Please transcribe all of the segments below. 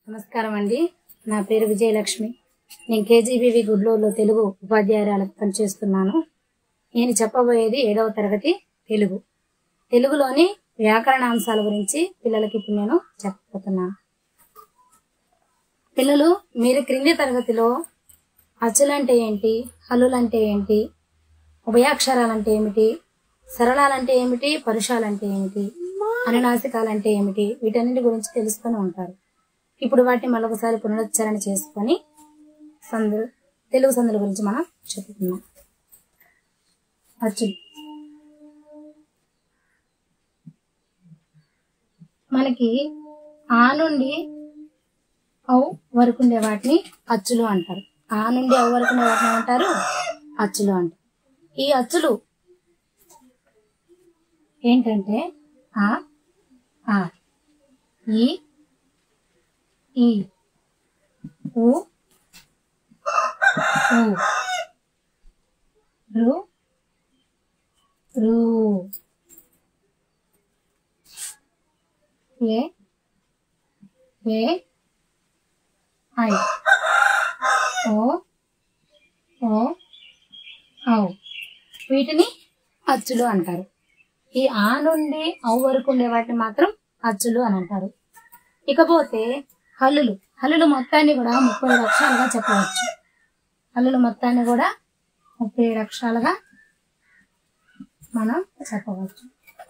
నమస్కారం అండి నా పేరు విజయలక్ష్మి నేను కేజీబీవి గుడ్లూరులో తెలుగు ఉపాధ్యాయురాలకు పనిచేస్తున్నాను నేను చెప్పబోయేది ఏడవ తరగతి తెలుగు తెలుగులోని వ్యాకరణ అంశాల గురించి పిల్లలకి ఇప్పుడు నేను చెప్పబోతున్నాను పిల్లలు మీరు క్రింది తరగతిలో అచ్చులంటే ఏంటి హల్లులంటే ఏంటి ఉభయాక్షరాలంటే ఏమిటి సరళాలంటే ఏమిటి పరుషాలంటే ఏమిటి అనునాసికాలంటే ఏమిటి వీటన్నిటి గురించి తెలుసుకొని ఉంటారు ఇప్పుడు వాటిని మరొకసారి పునరుచ్చారణ చేసుకొని సందు తెలుగు సందుల గురించి మనం చెప్పుకుందాం అచ్చులు మనకి ఆ నుండి ఔ వరకు ఉండే వాటిని అచ్చులు అంటారు ఆ నుండి ఔ వరకు ఉండే వాటిని ఏమంటారు అచ్చులు అంటారు ఈ అచ్చులు ఏంటంటే ఆ ఆ ఈ ఈ ఉ ఊ రు రు ఏ ఏ ఐ ఓ ఓ ఔ వీటిని అచ్చులు అంటారు ఈ ఆ నుండి ఔ వరకు ఉండే వాటిని మాత్రం అచ్చులు అని అంటారు ఇకపోతే హల్లులు హల్లులు మొత్తాన్ని కూడా ముప్పై ఏడు అక్షరాలుగా చెప్పవచ్చు హల్లులు మొత్తాన్ని కూడా ముప్పై ఏడు అక్షరాలుగా మనం చెప్పవచ్చు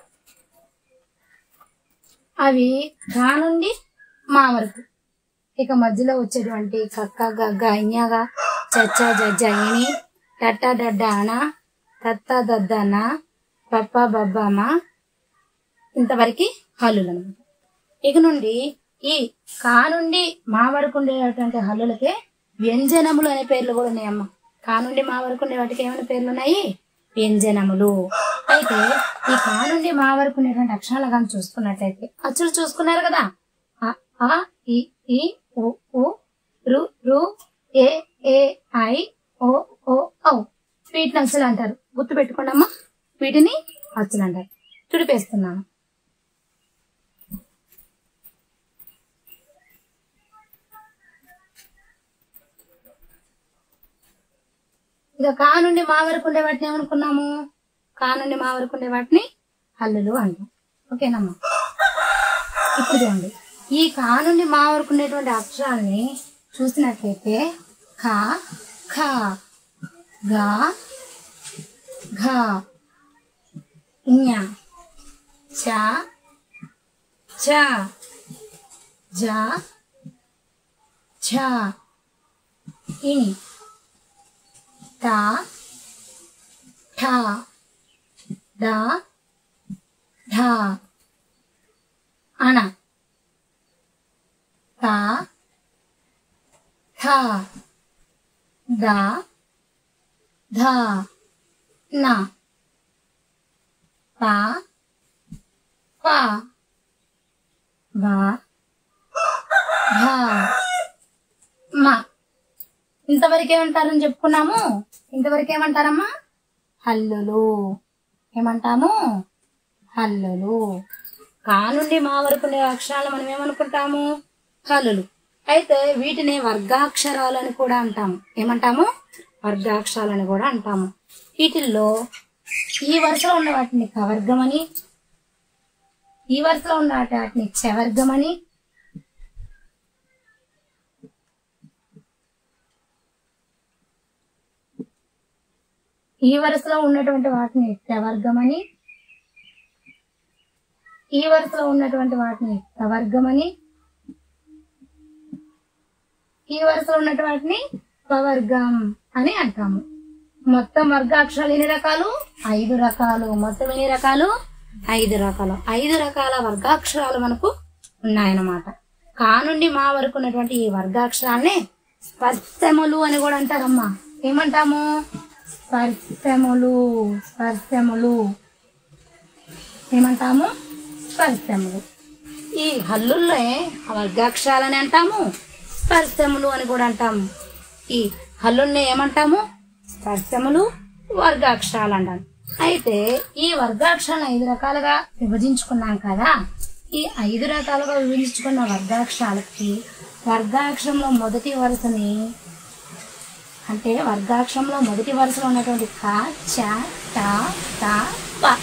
అవి గా నుండి మా వరకు ఇక మధ్యలో వచ్చేటువంటి కక్క గగ్గ ఇన్యాగా చచ్చ జజ్జ ఇని టట్ట డడ్డ అన తత్త దద్దన పప్ప బబ్బమ్మ ఇంతవరకు హల్లులు అనమాట ఇక నుండి ఈ కా నుండి మా వరకు ఉండేటువంటి హల్లులకే వ్యంజనములు అనే పేర్లు కూడా ఉన్నాయమ్మ కా నుండి మా వరకు ఉండే వాటికి ఏమైనా పేర్లు ఉన్నాయి వ్యంజనములు అయితే ఈ కా నుండి మా వరకు ఉండేటువంటి అక్షరాలు కానీ చూసుకున్నట్లయితే అచ్చులు చూసుకున్నారు కదా అ, ఆ ఇ ఈ ఉ ఉ రు రు ఏ ఏ ఐ ఓ ఓ ఔ వీటిని అచ్చులు అంటారు గుర్తు పెట్టుకోండి అమ్మా వీటిని అచ్చులు అంటారు తుడిపేస్తున్నాను ఇక కా నుండి మా వరకు ఉండే వాటిని ఏమనుకున్నాము కా నుండి మా వరకు ఉండే వాటిని హల్లులు అంటాం ఓకేనమ్మా ఇప్పుడు చూడండి ఈ కా నుండి మా వరకు ఉండేటువంటి అక్షరాల్ని చూసినట్లయితే ఖ ఖ గా ఘ ఞ చ చ జ ఝ ఇని ta tha da dha ana ta tha da dha na pa pa ba bha ma ఇంతవరకు ఏమంటారని చెప్పుకున్నాము ఇంతవరకు ఏమంటారమ్మా హల్లులు ఏమంటాము హల్లులు కా నుండి మా వరకు ఉండే అక్షరాలు మనం ఏమనుకుంటాము హల్లులు అయితే వీటిని వర్గాక్షరాలు అని కూడా అంటాము ఏమంటాము వర్గాక్షరాలు అని కూడా అంటాము వీటిల్లో ఈ వరుసలో ఉన్న వాటిని కవర్గమని ఈ వరుసలో ఉన్న వాటిని చవర్గమని ఈ వరుసలో ఉన్నటువంటి వాటిని వర్గమని ఈ వరుసలో ఉన్నటువంటి వాటిని వర్గమని ఈ వరుసలో ఉన్నటువంటి వాటిని పవర్గం అని అంటాము మొత్తం వర్గాక్షరాలు ఎన్ని రకాలు ఐదు రకాలు మొత్తం ఎన్ని రకాలు ఐదు రకాలు ఐదు రకాల వర్గాక్షరాలు మనకు ఉన్నాయన్నమాట కా నుండి మా వరకు ఉన్నటువంటి ఈ వర్గాక్షరాన్ని స్పర్శములు అని కూడా అంటారమ్మా ఏమంటాము స్పర్శములు స్పర్శములు ఏమంటాము స్పర్శములు ఈ హల్లుల్లో వర్గాక్షరాలని అంటాము స్పర్శములు అని కూడా అంటాము ఈ హల్లుల్ని ఏమంటాము స్పర్శములు వర్గాక్షరాలు అంటాము అయితే ఈ వర్గాక్షరాలను ఐదు రకాలుగా విభజించుకున్నాం కదా ఈ ఐదు రకాలుగా విభజించుకున్న వర్గాక్షరాలకి వర్గాక్షరంలో మొదటి వరుసని అంటే వర్గాక్షరంలో మొదటి వరుసలో ఉన్నటువంటి క చ ట త ప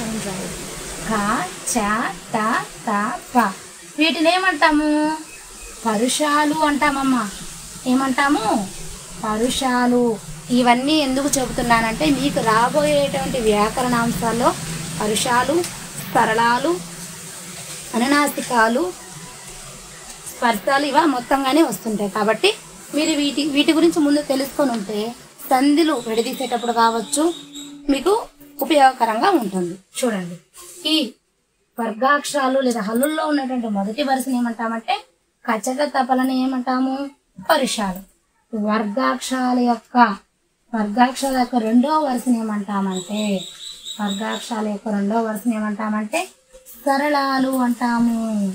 క చ ట త ప వీటిని ఏమంటాము పరుషాలు అంటామమ్మా ఏమంటాము పరుషాలు ఇవన్నీ ఎందుకు చెబుతున్నానంటే మీకు రాబోయేటువంటి వ్యాకరణాంశాల్లో పరుషాలు సరళాలు అనునాసికాలు స్పర్శాలు ఇవ మొత్తంగానే వస్తుంటాయి కాబట్టి మీరు వీటి వీటి గురించి ముందు తెలుసుకొని ఉంటే సంధిలు విడదీసేటప్పుడు కావచ్చు మీకు ఉపయోగకరంగా ఉంటుంది చూడండి ఈ వర్గాక్షరాలు లేదా హల్లుల్లో ఉన్నటువంటి మొదటి వరుసని ఏమంటామంటే కచక తపలని ఏమంటాము పరుషాలు వర్గాక్షరాల యొక్క వర్గాక్షరాల యొక్క రెండో వరుసని ఏమంటామంటే వర్గాక్షరాల యొక్క రెండో వరుసని ఏమంటామంటే సరళాలు అంటాము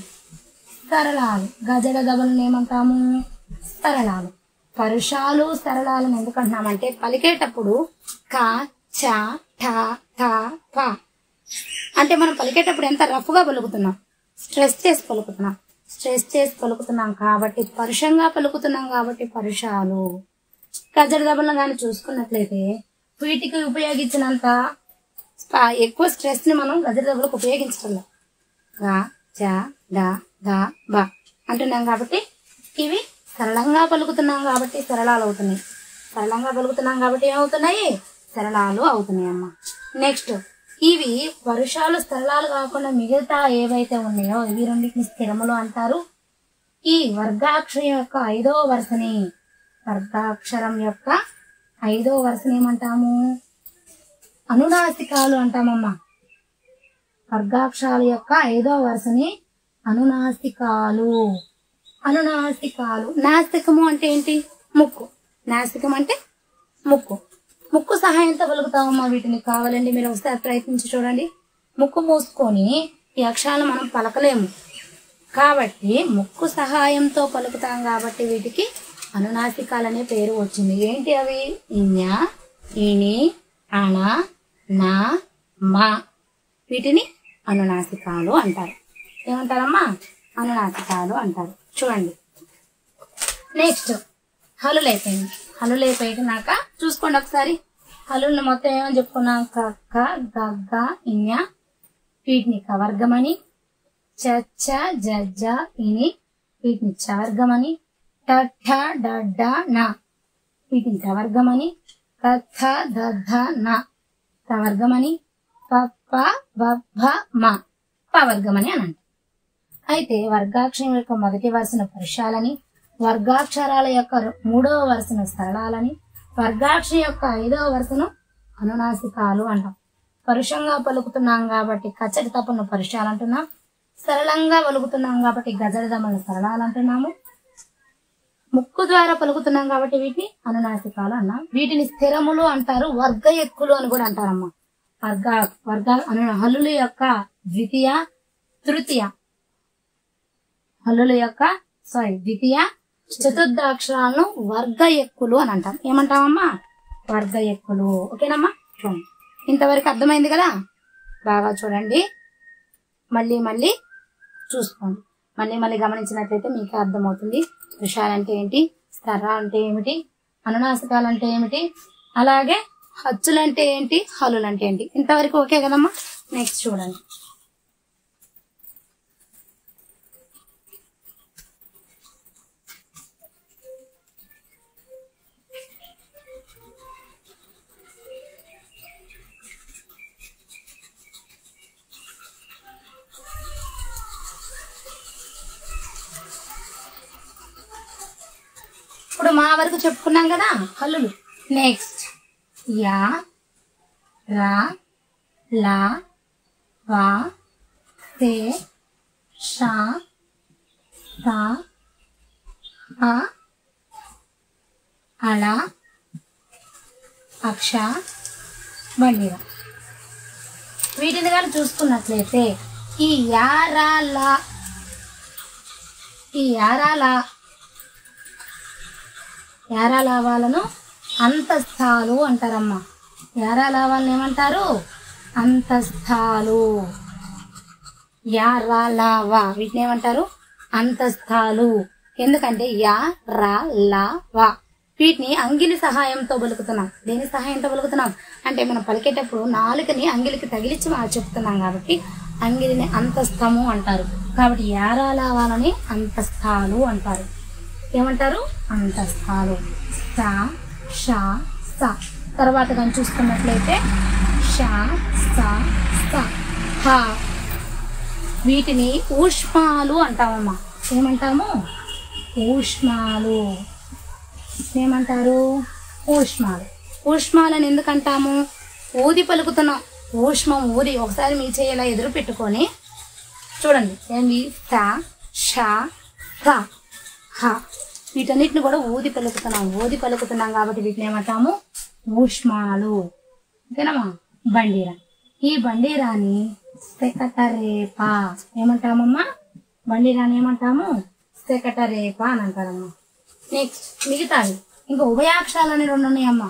సరళాలు గజడ దబలను ఏమంటాము సరళాలు పరుషాలు సరళాలను ఎందుకు అంటున్నామంటే పలికేటప్పుడు క చ ఠ ఠ ప అంటే మనం పలికేటప్పుడు ఎంత రఫ్గా పలుకుతున్నాం స్ట్రెస్ చేసి పలుకుతున్నాం స్ట్రెస్ చేసి పలుకుతున్నాం కాబట్టి పరుషంగా పలుకుతున్నాం కాబట్టి పరుషాలు గజడ దబలను కానీ చూసుకున్నట్లయితే వీటికి ఉపయోగించినంత స్పా- ఎక్కువ స్ట్రెస్ ని మనం గజడ దబలకు ఉపయోగించగలం గా చ డ ద బ అంటున్నాం కాబట్టి ఇవి సరళంగా పలుకుతున్నాం కాబట్టి సరళాలు అవుతున్నాయి సరళంగా పలుకుతున్నాం కాబట్టి ఏమవుతున్నాయి సరళాలు అవుతున్నాయి అమ్మ నెక్స్ట్ ఇవి వర్షాలు సరళాలు కాకుండా మిగతా ఏవైతే ఉన్నాయో ఇవి రెండింటిని స్థిరములు అంటారు ఈ వర్గాక్షరం యొక్క ఐదో వరుసని వర్గాక్షరం యొక్క ఐదో వరుసని ఏమంటాము అనునాసికాలు అంటామమ్మా వర్గాక్షరాల యొక్క ఐదో వరుసని అనునాసికాలు అనునాసికాలు నాసికము అంటే ఏంటి ముక్కు నాసికం అంటే ముక్కు ముక్కు సహాయంతో పలుకుతామమ్మా వీటిని కావాలండి మీరు ఒకసారి ప్రయత్నించి చూడండి ముక్కు మూసుకొని ఈ అక్షరాలు మనం పలకలేము కాబట్టి ముక్కు సహాయంతో పలుకుతాం కాబట్టి వీటికి అనునాసికాలనే పేరు వచ్చింది ఏంటి అవి ఇన్య ఇని అణ నా మా వీటిని అనునాసికాలు అంటారు ఏమంటారమ్మా అనునాసికాలు అంటారు చూడండి నెక్స్ట్ హల్లులు అయిపోయింది హల్లులు అయిపోయినాక చూసుకోండి ఒకసారి హల్లుల్ని మొత్తం ఏమని చెప్పుకున్నాం కక్క గగ్గ ఇన్య వీటిని కవర్గమని చచ్చ జజ్జ ఇని వీటిని చవర్గమని టఠ డడ్డ నా వీటిని కవర్గమని కథ దద్ధ నా కవర్గమని పప్ప బబ్బ మా పవర్గమని అని అంటారు అయితే వర్గాక్షరం యొక్క మొదటి వరుసను పురుషాలని వర్గాక్షరాల యొక్క ర- మూడవ వరుసను సరళాలని వర్గాక్షరం యొక్క ఐదవ వరుసను అనునాసికాలు అంటాం పరుషంగా పలుకుతున్నాం కాబట్టి కచ్చడి తప్పును పరుషాలు అంటున్నాం సరళంగా పలుకుతున్నాం కాబట్టి గజడి దమ్మను సరళాలు అంటున్నాము ముక్కు ద్వారా పలుకుతున్నాం కాబట్టి వీటిని అనునాసికాలు అన్నాం వీటిని స్థిరములు అంటారు వర్గ ఎక్కులు అని కూడా అంటారమ్మా వర్గ వర్గ అను హల్లుల యొక్క ద్వితీయ తృతీయ హల్లుల యొక్క సారీ ద్వితీయ చతుర్థ అక్షరాలను వర్గ ఎక్కులు అని అంటాం ఏమంటామమ్మా వర్గ ఎక్కులు ఓకేనమ్మా చూడండి ఇంతవరకు అర్థమైంది కదా బాగా చూడండి మళ్ళీ మళ్ళీ చూసుకోండి మళ్ళీ మళ్ళీ గమనించినట్లయితే మీకు అర్థమవుతుంది విషయాలంటే ఏంటి స్థరాలు అంటే ఏమిటి అనునాసికాలు అంటే ఏమిటి అలాగే హచ్చులు అంటే ఏంటి హల్లులు అంటే ఏంటి ఇంతవరకు ఓకే కదమ్మా నెక్స్ట్ చూడండి ఇప్పుడు మా వరకు చెప్పుకున్నాం కదా హల్లులు నెక్స్ట్ యా రా లా వా తే షా సా ఆ అళ అక్ష బండిర వీటిని కానీ చూసుకున్నట్లయితే ఈ యారాల ఈ యారాల యారా లావాలను అంతస్థాలు అంటారమ్మా యారా లావాలను ఏమంటారు అంతస్థాలు యారా లావా వీటిని ఏమంటారు అంతస్థాలు ఎందుకంటే యా రా లా వా వీటిని అంగిలి సహాయంతో పలుకుతున్నాం దేని సహాయంతో పలుకుతున్నాం అంటే మనం పలికేటప్పుడు నాలుకని అంగిలికి తగిలించి మనం చెప్తున్నాం కాబట్టి అంగిలిని అంతస్తము అంటారు కాబట్టి యారాల వాళ్ళని అంతస్తాలు అంటారు ఏమంటారు అంతస్తాలు సా షా సా తర్వాత కానీ చూసుకున్నట్లయితే షా సా సా హా వీటిని ఊష్మాలు అంటామమ్మా ఏమంటాము ఊష్మాలు ఏమంటారు ఊష్మాలు ఊష్మాలని ఎందుకు అంటాము ఊది పలుకుతున్నాం ఊష్మం ఊది ఒకసారి మీ చేయాల ఎదురు పెట్టుకొని చూడండి ఏంది సా షా సా హ వీటన్నిటిని కూడా ఊది పలుకుతున్నాం ఊది పలుకుతున్నాం కాబట్టి వీటిని ఏమంటాము ఊష్మాలు ఓకేనమ్మా బండిరా ఈ బండిరాని సెకటరేప ఏమంటామమ్మా బండిరాని ఏమంటాము సెకటరేప అని అంటారమ్మా నెక్స్ట్ మిగతావి ఇంకా ఉభయాక్షరాలని రెండు ఉన్నాయమ్మా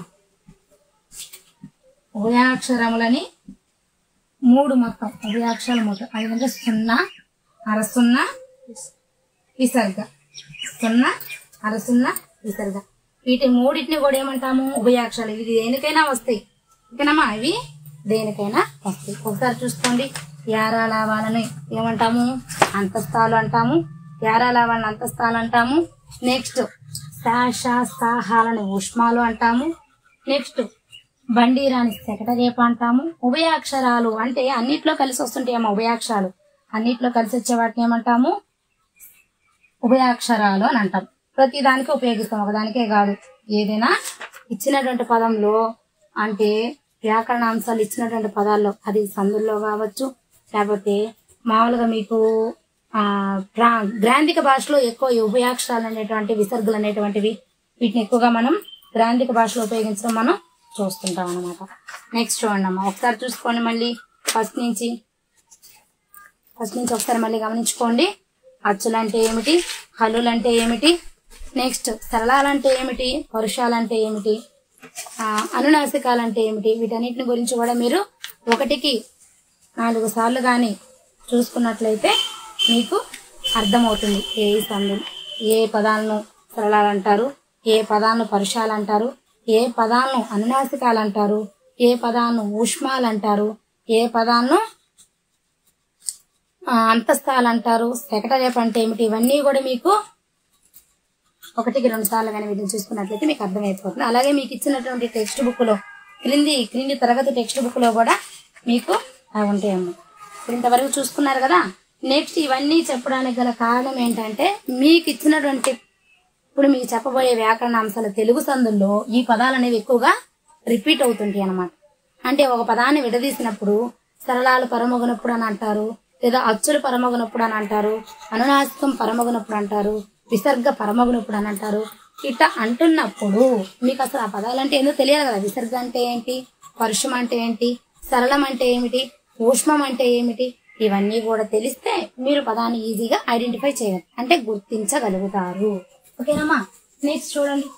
ఉభయాక్షరములని మూడు మొత్తం ఉభయాక్షరాలు మొత్తం అది అంటే సున్నా అర సున్నా విసర్గ సున్నా అర సున్నా విసర్గ వీటి మూడింటిని కూడా ఏమంటాము ఉభయాక్షరాలు ఇది దేనికైనా వస్తాయి ఓకేనమ్మా ఇవి దేనికైనా వస్తాయి ఒకసారి చూసుకోండి యారాల వాళ్ళని ఏమంటాము అంతస్తాలు అంటాము యారాల వాళ్ళని అంతస్తాలు అంటాము నెక్స్ట్ శాష సాహాలని ఉష్మాలు అంటాము నెక్స్ట్ బండిరాని సెకటరేప అంటాము ఉభయాక్షరాలు అంటే అన్నిట్లో కలిసి వస్తుంటాయి అమ్మ ఉభయాక్షరాలు అన్నిట్లో కలిసి వచ్చే వాటిని ఏమంటాము ఉభయాక్షరాలు అని అంటాం ప్రతి దానికి ఉపయోగిస్తాం ఒకదానికే కాదు ఏదైనా ఇచ్చినటువంటి పదంలో అంటే వ్యాకరణాంశాలు ఇచ్చినటువంటి పదాల్లో అది సందుల్లో కావచ్చు లేకపోతే మామూలుగా మీకు ఆ ప్రా- గ్రాంధిక భాషలో ఎక్కువ ఈ ఉభయాక్షరాలు అనేటువంటి విసర్గులు అనేటువంటివి వీటిని ఎక్కువగా మనం గ్రాంధిక భాషలో ఉపయోగించడం మనం చూస్తుంటాం అనమాట నెక్స్ట్ చూడండి అమ్మా ఒకసారి చూసుకోండి మళ్ళీ ఫస్ట్ నుంచి ఫస్ట్ నుంచి ఒకసారి మళ్ళీ గమనించుకోండి అచ్చులు అంటే ఏమిటి హల్లులు అంటే ఏమిటి నెక్స్ట్ సరళాలంటే ఏమిటి పరుషాలంటే ఏమిటి ఆ, అనునాసికాలంటే ఏమిటి వీటన్నిటిని గురించి కూడా మీరు ఒకటికి నాలుగు సార్లు కానీ చూసుకున్నట్లయితే మీకు అర్థమవుతుంది ఏ సందులు ఏ పదాలను సరళాలు అంటారు ఏ పదాలను పరుషాలు అంటారు ఏ పదాలను అనునాసికాలు అంటారు ఏ పదాలను ఊష్మాలు అంటారు ఏ పదాలను ఆ, అంతస్తాలు అంటారు సెక్రటరేప్ అంటే ఏమిటి ఇవన్నీ కూడా మీకు ఒకటికి రెండు సార్లు కానీ వీటిని చూసుకున్నట్లయితే మీకు అర్థమైపోతుంది అలాగే మీకు ఇచ్చినటువంటి టెక్స్ట్ బుక్ లో క్రింది క్రింది తరగతి టెక్స్ట్ బుక్ లో కూడా మీకు అవి ఉంటాయమ్మా ఇప్పుడు ఇంతవరకు చూసుకున్నారు కదా నెక్స్ట్ ఇవన్నీ చెప్పడానికి గల కారణం ఏంటంటే మీకు ఇచ్చినటువంటి ఇప్పుడు మీకు చెప్పబోయే వ్యాకరణ అంశాల తెలుగు సందుల్లో ఈ పదాలు అనేవి ఎక్కువగా రిపీట్ అవుతుంటాయి అన్నమాట అంటే ఒక పదాన్ని విడదీసినప్పుడు సరళాలు పరమగునప్పుడు అని అంటారు లేదా అచ్చులు పరమగునప్పుడు అని అంటారు అనునాసికం పరమగునప్పుడు అంటారు విసర్గ పరమగునప్పుడు అని అంటారు ఇట్ట అంటున్నప్పుడు మీకు అసలు ఆ పదాలు అంటే ఏందో తెలియాలి కదా విసర్గ అంటే ఏంటి పరుషం అంటే ఏంటి సరళం అంటే ఏమిటి ఊష్మం అంటే ఏమిటి ఇవన్నీ కూడా తెలిస్తే మీరు పదాన్ని ఈజీగా ఐడెంటిఫై చేయగలరు అంటే గుర్తించగలుగుతారు ఓకేనమ్మా నెక్స్ట్ చూడండి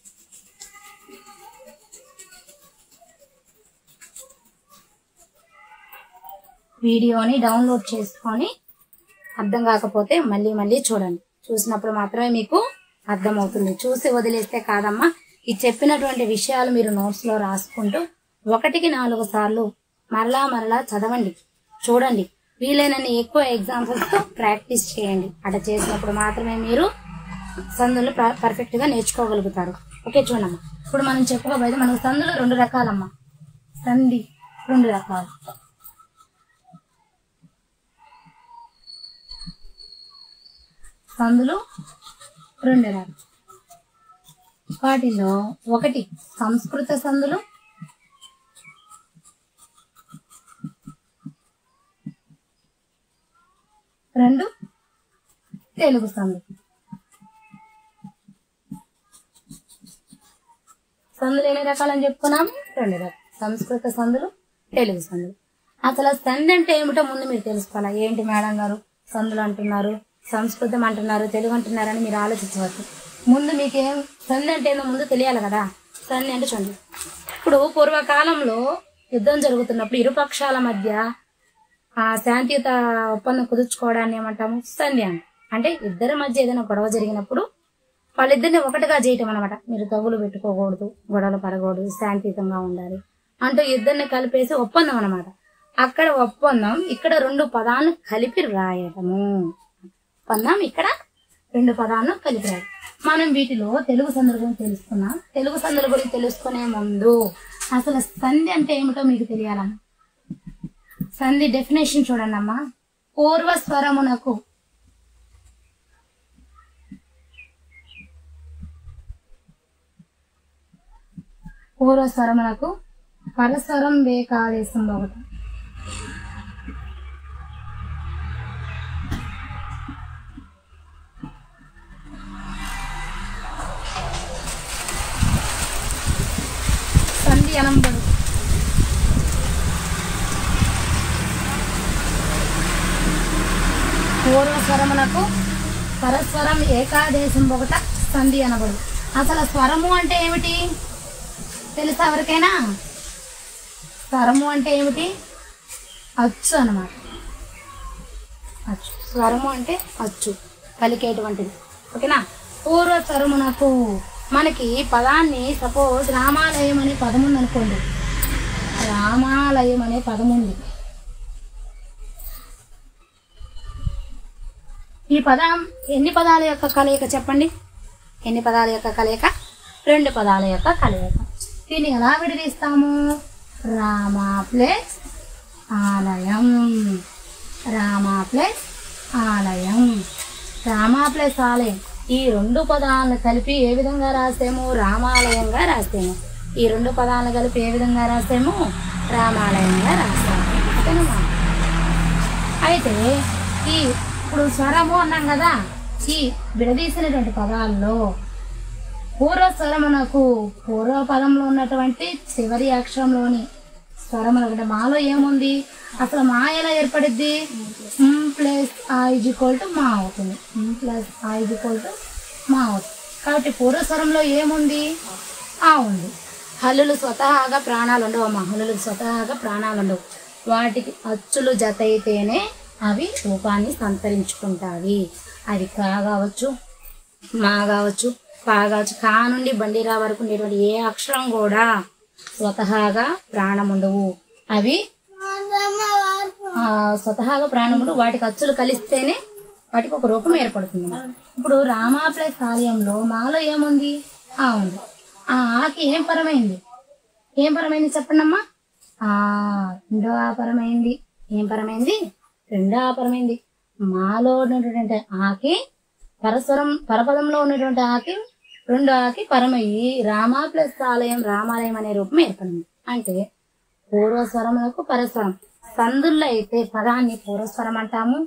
వీడియోని డౌన్లోడ్ చేసుకొని అర్థం కాకపోతే మళ్ళీ మళ్ళీ చూడండి చూసినప్పుడు మాత్రమే మీకు అర్థమవుతుంది చూసి వదిలేస్తే కాదమ్మా ఈ చెప్పినటువంటి విషయాలు మీరు నోట్స్ లో రాసుకుంటూ ఒకటికి నాలుగు సార్లు మరలా మరలా చదవండి చూడండి వీలైనన్ని ఎక్కువ ఎగ్జాంపుల్స్ తో ప్రాక్టీస్ చేయండి అట్లా చేసినప్పుడు మాత్రమే మీరు సందులు పర్ఫెక్ట్ గా నేర్చుకోగలుగుతారు ఓకే చూడమ్మా ఇప్పుడు మనం చెప్పుకోబోయేది మనకు సందులు రెండు రకాలమ్మా సంధి రెండు రకాలు సందులు రెండు రకాలు వాటిలో ఒకటి సంస్కృత సందులు రెండు తెలుగు సందులు సందులు ఎన్ని రకాలని చెప్పుకున్నాము రెండు రకాలు సంస్కృత సందులు తెలుగు సందులు అసలు ఆ సంధి అంటే ఏమిటో ముందు మీరు తెలుసుకోవాలా ఏంటి మేడం గారు సందులు అంటున్నారు సంస్కృతం అంటున్నారు తెలుగు అంటున్నారని మీరు ఆలోచించవచ్చు ముందు మీకేం సంధి అంటే ఏందో ముందు తెలియాలి కదా సంధి అంటే చూడండి ఇప్పుడు పూర్వకాలంలో యుద్ధం జరుగుతున్నప్పుడు ఇరు పక్షాల మధ్య ఆ శాంతియుత ఒప్పందం కుదుర్చుకోవడాన్ని ఏమంటాము సంధి అంట అంటే ఇద్దరి మధ్య ఏదైనా గొడవ జరిగినప్పుడు వాళ్ళిద్దరిని ఒకటిగా చేయటం అనమాట మీరు తగులు పెట్టుకోకూడదు గొడవలు పడకూడదు శాంతియుతంగా ఉండాలి అంటూ ఇద్దరిని కలిపేసి ఒప్పందం అనమాట అక్కడ ఒప్పందం ఇక్కడ రెండు పదాలను కలిపి రాయటము ఒప్పందం ఇక్కడ రెండు పదాలను కలిపి రాయటం మనం వీటిలో తెలుగు సందుల గురించి తెలుసుకున్నాం తెలుగు సందుల గురించి తెలుసుకునే ముందు అసలు సంధి అంటే ఏమిటో మీకు తెలియాలమ్మా సంధి డెఫినేషన్ చూడండి అమ్మా పూర్వ స్వరమునకు పూర్వ స్వరమునకు పరస్వరం వేకాదేశం ఒకటి సంధి అనంబడు పూర్వస్వరమునకు పరస్వరం ఏకాదేశం ఒకట సంధి అనబడు అసలు స్వరము అంటే ఏమిటి తెలుసా ఎవరికైనా స్వరము అంటే ఏమిటి అచ్చు అన్నమాట అచ్చు స్వరము అంటే అచ్చు పలికేటువంటిది ఓకేనా పూర్వ స్వరమునకు మనకి పదాన్ని సపోజ్ రామాలయం అనే పదం ఉంది అనుకోండి రామాలయం అనే పదం ఉంది ఈ పదం ఎన్ని పదాల యొక్క కలయిక చెప్పండి ఎన్ని పదాల యొక్క కలయిక రెండు పదాల యొక్క కలయిక దీన్ని ఎలా విడదీస్తాము రామ ప్లస్ ఆలయం రామ ప్లస్ ఆలయం రామ ప్లస్ ఆలయం ఈ రెండు పదాలను కలిపి ఏ విధంగా రాస్తాము రామాలయంగా రాస్తాము ఈ రెండు పదాలను కలిపి ఏ విధంగా రాస్తాము రామాలయంగా రాస్తాము ఓకేనమ్మా అయితే ఈ ఇప్పుడు స్వరము అన్నాం కదా ఈ విడదీసినటువంటి పదాల్లో పూర్వ స్వరమునకు పూర్వ పదంలో ఉన్నటువంటి చివరి అక్షరంలోని స్వరమునకు అంటే మాలో ఏముంది అసలు మా ఎలా ఏర్పడిద్ది ప్లస్ ఆ ఇజ్ ఈక్వల్ టు మా అవుతుంది ప్లస్ ఆ ఇజ్ ఈక్వల్ టు మా అవుతుంది కాబట్టి పూర్వ స్వరంలో ఏముంది ఆ ఉంది హల్లులు స్వతహాగా ప్రాణాలు ఉండవు అమ్మ హల్లులకు స్వతహాగా ప్రాణాలు ఉండవు వాటికి అచ్చులు జత అయితేనే అవి రూపాన్ని సంతరించుకుంటాయి అది కా కావచ్చు మా కావచ్చు పా కావచ్చు కా నుండి బండిరా వరకు ఉండేటువంటి ఏ అక్షరం కూడా స్వతహాగా ప్రాణం ఉండవు అవి ఆ, స్వతహాగా ప్రాణం ఉండవు వాటికి అచ్చులు కలిస్తేనే వాటికి ఒక రూపం ఏర్పడుతుంది ఇప్పుడు రామా ప్లస్ ఆలయంలో మాలో ఏముంది ఆ ఉంది ఆ ఆకి ఏం పరమైంది ఏం పరమైంది చెప్పండి అమ్మా ఆ రెండో ఆపరమైంది ఏం పరమైంది రెండో ఆపరమైంది మాలో ఉన్నటువంటి ఆకి పరస్వరం పరపదంలో ఉన్నటువంటి ఆకి రెండు ఆకి పరమయ్యి రామా ప్లస్ ఆలయం రామాలయం అనే రూపం ఏర్పడింది అంటే పూర్వస్వరములకు పరస్వరం సందుల్లో అయితే పదాన్ని పూర్వస్వరం అంటాము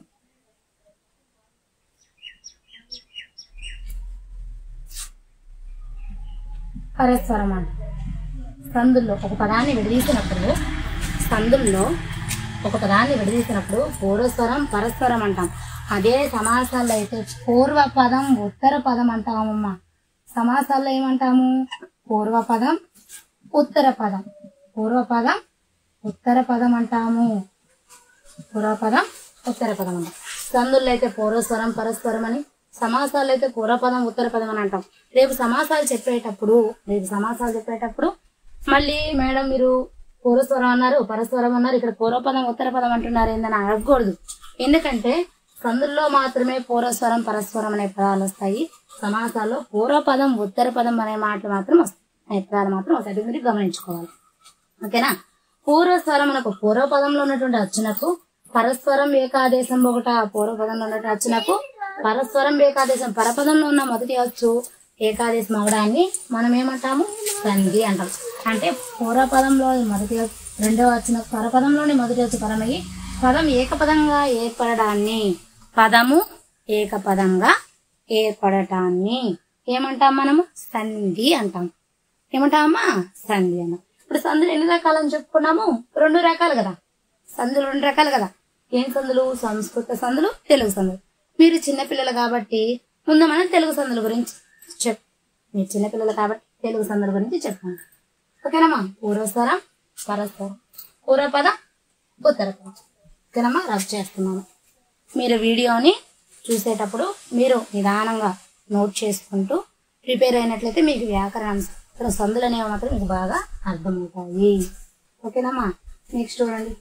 పరస్వరం అంటాం సందుల్లో ఒక పదాన్ని విడదీసినప్పుడు సందుల్లో ఒక పదాన్ని విడదీసినప్పుడు పూర్వస్వరం పరస్వరం అంటాం అదే సమాసాల్లో అయితే పూర్వ పదం ఉత్తర పదం అంటామమ్మా సమాసాల్లో ఏమంటాము పూర్వ పదం ఉత్తర పదం పూర్వ పదం ఉత్తర పదం అంటాము పూర్వ పదం ఉత్తర పదం అంటాం సందుల్లో అయితే పూర్వస్వరం పరస్వరం అని సమాసాలు అయితే పూర్వపదం ఉత్తర పదం అని అంటాం రేపు సమాసాలు చెప్పేటప్పుడు రేపు సమాసాలు చెప్పేటప్పుడు మళ్ళీ మేడం మీరు పూర్వస్వరం అన్నారు పరస్వరం అన్నారు ఇక్కడ పూర్వపదం ఉత్తర పదం అంటున్నారు ఏందని అడగకూడదు ఎందుకంటే సందుల్లో మాత్రమే పూర్వస్వరం పరస్వరం అనే పదాలు వస్తాయి సమాసాల్లో పూర్వపదం ఉత్తర పదం అనే మాటలు మాత్రం వస్తాయి అనే పదాలు మాత్రం వస్తాయి అది మీరు గమనించుకోవాలి ఓకేనా పూర్వస్వరమునకు పూర్వపదంలో ఉన్నటువంటి అచ్చునకు పరస్వరం ఏకాదేశం ఒకట పూర్వపదంలో ఉన్నటువంటి అచ్చునకు పరస్వరం ఏకాదేశం పరపదంలో ఉన్న మొదటి అచ్చు ఏకాదేశం అవడాన్ని మనం ఏమంటాము సంధి అంటాం అంటే పూర్వపదంలో మొదటి అచ్చు- రెండవ అచ్చునకు పరపదంలోని మొదటి అచ్చు పరమయ్యి పదం ఏకపదంగా ఏర్పడడాన్ని పదము ఏకపదంగా ఏర్పడటాన్ని ఏమంటాం మనము సంధి అంటాం ఏమంటామమ్మా సంధి అన్నాం ఇప్పుడు సందులు ఎన్ని రకాలని చెప్పుకున్నాము రెండు రకాలు కదా సందులు రెండు రకాలు కదా ఏం సందులు సంస్కృత సందులు తెలుగు సందులు మీరు చిన్నపిల్లలు కాబట్టి ముందు మనం తెలుగు సందుల గురించి చెప్ మీరు చిన్నపిల్లలు కాబట్టి తెలుగు సందుల గురించి చెప్పండి ఓకేనమ్మా పూర్వస్వరం పరస్వరం పూర్వపదం ఉత్తరపదం ఓకేనమ్మా రబ్ చేస్తున్నాను మీరు వీడియోని చూసేటప్పుడు మీరు నిదానంగా నోట్ చేసుకుంటూ ప్రిపేర్ అయినట్లయితే మీకు వ్యాకరణం ఇక్కడ సందులు అనేవి మాత్రం మీకు బాగా అర్థమవుతాయి ఓకేనమ్మా నెక్స్ట్ చూడండి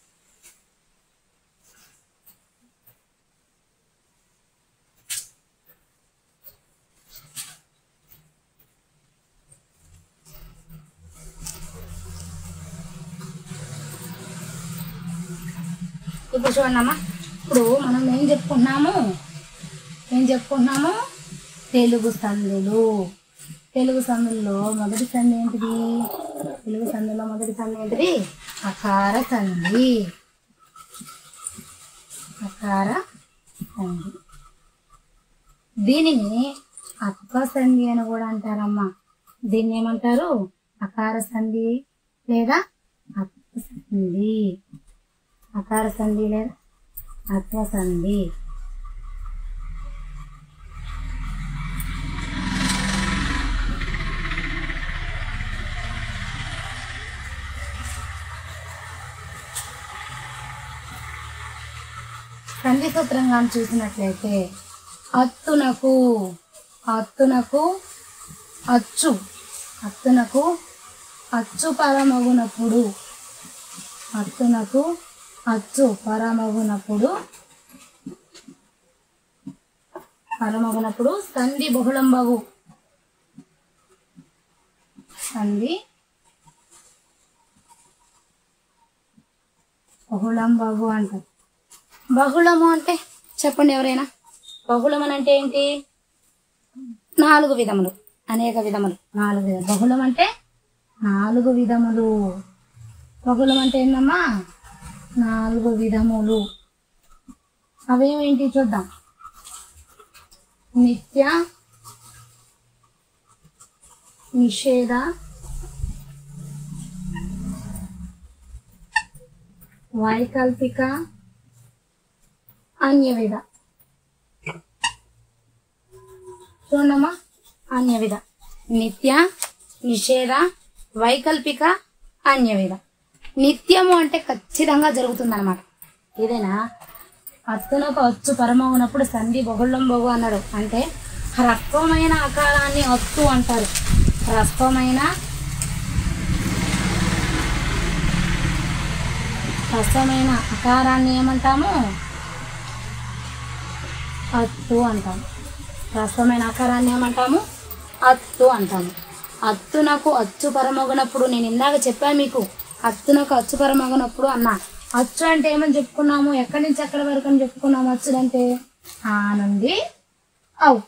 ఇప్పుడు చూడండి ఇప్పుడు మనం ఏం చెప్పుకుంటున్నాము ఏం చెప్పుకుంటున్నాము తెలుగు సందులు తెలుగు సందుల్లో మొదటి సంధి ఏంటిది తెలుగు సందులో మొదటి సంధి ఏంటిది అకార సంధి అకార సంధి దీనిని అత్వ సంధి అని కూడా అంటారమ్మా దీన్ని ఏమంటారు అకార సంధి లేదా అత్వ సంధి అకార సంధి లేదా అత్వ సంధి సంధి సూత్రంగా చూసినట్లయితే అత్తునకు అత్తునకు అచ్చు అత్తునకు అచ్చు పరమగునప్పుడు అత్తునకు అచ్చు పరమగునప్పుడు పరమగునప్పుడు సంధి బహుళంబగు సంధి బహుళంబగు అంటారు బహుళము అంటే చెప్పండి ఎవరైనా బహుళం అని అంటే ఏంటి నాలుగు విధములు అనేక విధములు నాలుగు విధములు బహుళం అంటే నాలుగు విధములు బహుళం అంటే ఏంటమ్మా నాలుగు విధములు అవేమేంటి చూద్దాం నిత్య నిషేధ వైకల్పిక అన్యవిధ చూడమ్మా అన్యవిధ నిత్య నిషేధ వైకల్పిక అన్యవిధ నిత్యము అంటే ఖచ్చితంగా జరుగుతుంది అనమాట ఏదైనా అత్తునకు అచ్చు పరమవునప్పుడు సంధి బొగుళ్ళం బొగు అన్నాడు అంటే హ్రస్వమైన ఆకారాన్ని అత్తు అంటారు హ్రస్వమైన హ్రస్వమైన ఆకారాన్ని ఏమంటాము అత్తు అంటాము హ్రస్వమైన ఆకారాన్ని ఏమంటాము అత్తు అంటాము అత్తునకు అచ్చు పరమగునప్పుడు నేను ఇందాక చెప్పాను మీకు అత్తునకు అచ్చు పరమగునప్పుడు అన్నా అచ్చు అంటే ఏమని చెప్పుకున్నాము ఎక్కడి నుంచి ఎక్కడి వరకు అని చెప్పుకున్నాము అచ్చులంటే ఆ నుండి అవు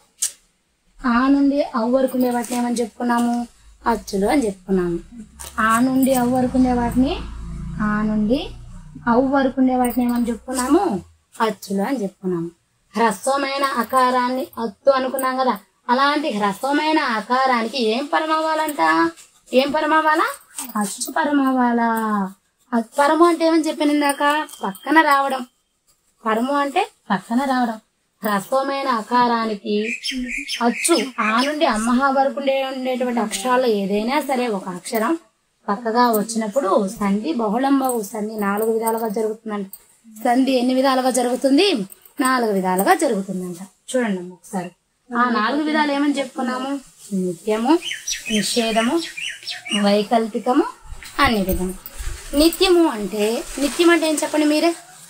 ఆ నుండి అవు వరకు ఉండే వాటిని ఏమని చెప్పుకున్నాము అచ్చులు అని చెప్పుకున్నాము ఆ నుండి అవు వరకు ఉండే వాటిని ఆ నుండి అవు వరకు ఉండే వాటిని ఏమని చెప్పుకున్నాము అచ్చులు అని చెప్పుకున్నాము హ్రస్వమైన ఆకారాన్ని అత్తు అనుకున్నాం కదా అలాంటి హ్రస్వమైన ఆకారానికి ఏం పరమవ్వాలంట ఏం పరమవ్వాలా అచ్చు పరమవ్వాలా అ- పరము అంటే ఏమని చెప్పాను ఇందాక పక్కన రావడం పరము అంటే పక్కన రావడం హ్రస్వమైన ఆకారానికి అచ్చు ఆ నుండి అమ్మహ వరకు ఉండే ఉండేటువంటి అక్షరాలు ఏదైనా సరే ఒక అక్షరం పక్కగా వచ్చినప్పుడు సంధి బహుళంబవు సంధి నాలుగు విధాలుగా జరుగుతుందంట సంధి ఎన్ని విధాలుగా జరుగుతుంది నాలుగు విధాలుగా జరుగుతుందంట చూడండి అమ్మ ఒకసారి ఆ నాలుగు విధాలు ఏమని చెప్పుకున్నాము నిత్యము నిషేధము వైకల్పికము అన్ని విధము నిత్యము అంటే నిత్యం అంటే ఏం చెప్పండి మీరే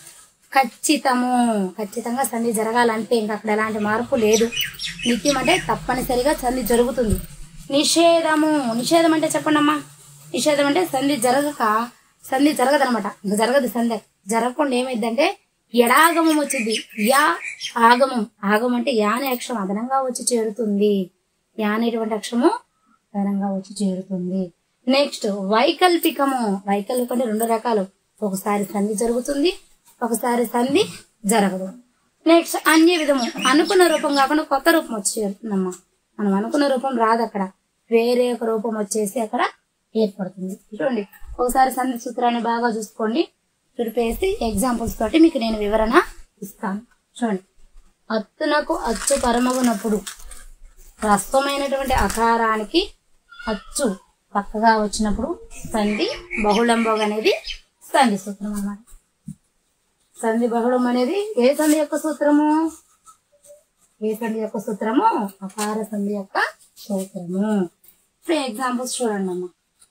ఖచ్చితము ఖచ్చితంగా సంధి జరగాలంటే ఇంకా అక్కడ ఎలాంటి మార్పు లేదు నిత్యం అంటే తప్పనిసరిగా సంధి జరుగుతుంది నిషేధము నిషేధం అంటే చెప్పండి అమ్మా నిషేధం అంటే సంధి జరగక సంధి జరగదనమాట ఇంకా జరగదు సంధి జరగకుండా ఏమైందంటే ఎడాగమం వచ్చింది యా ఆగమం ఆగమం అంటే యా అనే అక్షరం అదనంగా వచ్చి చేరుతుంది యా అనేటువంటి అక్షరము అదనంగా వచ్చి చేరుతుంది నెక్స్ట్ వైకల్పికము వైకల్పికం అంటే రెండు రకాలు ఒకసారి సంధి జరుగుతుంది ఒకసారి సంధి జరగదు నెక్స్ట్ అన్య విధము అనుకున్న రూపం కాకుండా కొత్త రూపం వచ్చి చేరుతుందమ్మా మనం అనుకున్న రూపం రాదు అక్కడ వేరే ఒక రూపం వచ్చేసి అక్కడ ఏర్పడుతుంది చూడండి ఒకసారి సంధి సూత్రాన్ని బాగా చూసుకోండి చుడిపేసి ఎగ్జాంపుల్స్ తోటి మీకు నేను వివరణ ఇస్తాను చూడండి అత్తునకు అచ్చు పరమగునప్పుడు హ్రస్వమైనటువంటి అకారానికి అచ్చు పక్కగా వచ్చినప్పుడు సంధి బహుళంబోగ అనేది సంధి సూత్రం అన్నమాట సంధి బహుళం అనేది ఏ సంధి యొక్క సూత్రము ఏ సంధి యొక్క సూత్రము అకార సంధి యొక్క సూత్రము ఇప్పుడు ఎగ్జాంపుల్స్ చూడండి అమ్మా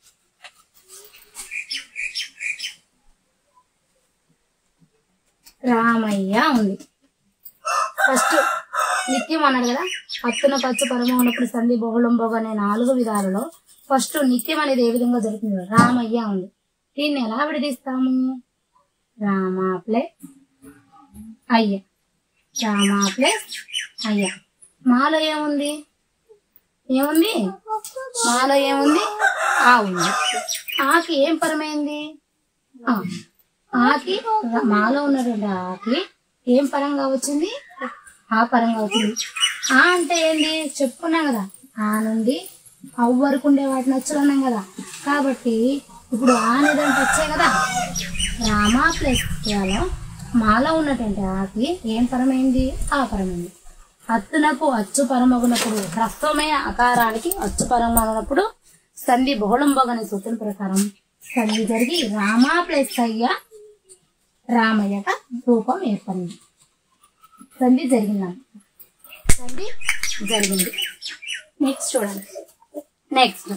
రామయ్య ఉంది ఫస్ట్ నిత్యం అన్నాడు కదా అత్తున పచ్చు పరమ ఉన్నప్పుడు సంధి బహుళం బొగ అనే నాలుగు విధాలలో ఫస్ట్ నిత్యం అనేది ఏ విధంగా జరుగుతుంది రామయ్య ఉంది దీన్ని ఎలా విడదీస్తాము రామ ప్లస్ అయ్య రామ ప్లస్ అయ్య మాలో ఏముంది ఏముంది మాలో ఏముంది ఆ ఉంది ఆకి ఏం పరమైంది ఆ. ఆకి ర- మాలో ఉన్నటువంటి ఆకి ఏం పరంగా వచ్చింది ఆ పరంగా వచ్చింది ఆ అంటే ఏంటి చెప్పుకున్నాం కదా ఆ నుండి అవ్వ వరకు ఉండే వాటిని వచ్చులు అన్నాం కదా కాబట్టి ఇప్పుడు ఆ అనేది అంటే వచ్చాయి కదా రామా ప్లస్ కేవలం మాలో ఉన్నటువంటి ఆకి ఏం పరమైంది ఆ పరమైంది అత్తునకు అచ్చు పరమగునప్పుడు హ్రస్వమైన అకారానికి అచ్చు పరమగునప్పుడు సంధి బహుళం బొగని సూత్రం ప్రకారం సంధి జరిగి రామా ప్లస్ అయ్య రామయ్యగా రూపం ఏర్పడింది సంధి జరిగిందన్న సంధి జరిగింది నెక్స్ట్ చూడండి నెక్స్ట్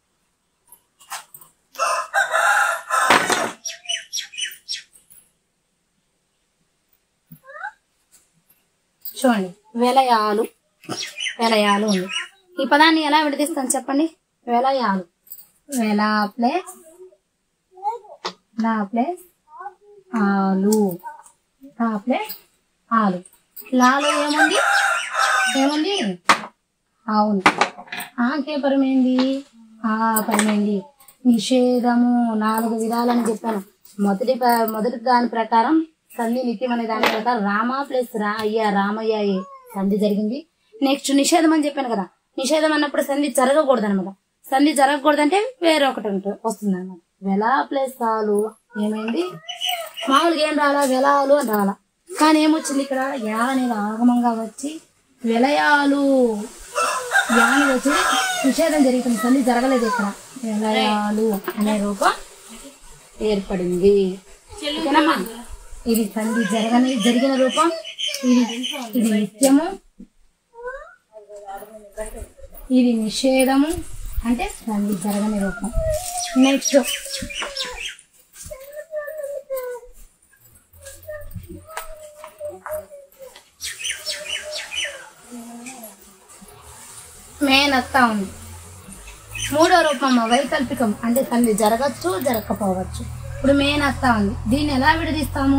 చూడండి వెలయాలు వెలయాలు ఉంది ఈ పదాన్ని ఎలా విడదీస్తాను చెప్పండి వెలయాలు వెల ప్లస్ లా ప్లస్ ఆలు లా ప్లస్ ఆలు లాలో ఏముంది ఏముంది అవును ఆకే పరమైంది ఆ పరమైంది నిషేధము నాలుగు విధాలని చెప్పాను మొదటి ప- మొదటి దాని ప్రకారం సంధి నిత్యం అనే దాని ప్రకారం రామ ప్లస్ రా అయ్యా రామయ్య అయ్యే సంధి జరిగింది నెక్స్ట్ నిషేధం అని చెప్పాను కదా నిషేధం అన్నప్పుడు సంధి జరగకూడదు అనమాట సంధి జరగకూడదంటే వేరే ఒకటి ఉంటుంది వస్తుంది అనమాట వెల ప్లస్ ఆలు ఏమైంది మామూలుగా ఏం రాలా వెలాలు అని రాలా కానీ ఏమొచ్చింది ఇక్కడ యా అనేది ఆగమంగా వచ్చి విలయాలు యా అనేది వచ్చి నిషేధం జరుగుతుంది సంధి జరగలేదు ఇక్కడ విలయాలు అనే రూపం ఏర్పడింది ఓకేనమ్మా ఇది సంధి జరగని జరిగిన రూపం ఇది ఇది నిత్యము ఇది నిషేధము అంటే సంధి జరగని రూపం నెక్స్ట్ మేనత్త ఉంది మూడో రూపం వైకల్పికం అంటే సంధి జరగచ్చు జరగకపోవచ్చు ఇప్పుడు మేనత్త ఉంది దీన్ని ఎలా విడదీస్తాము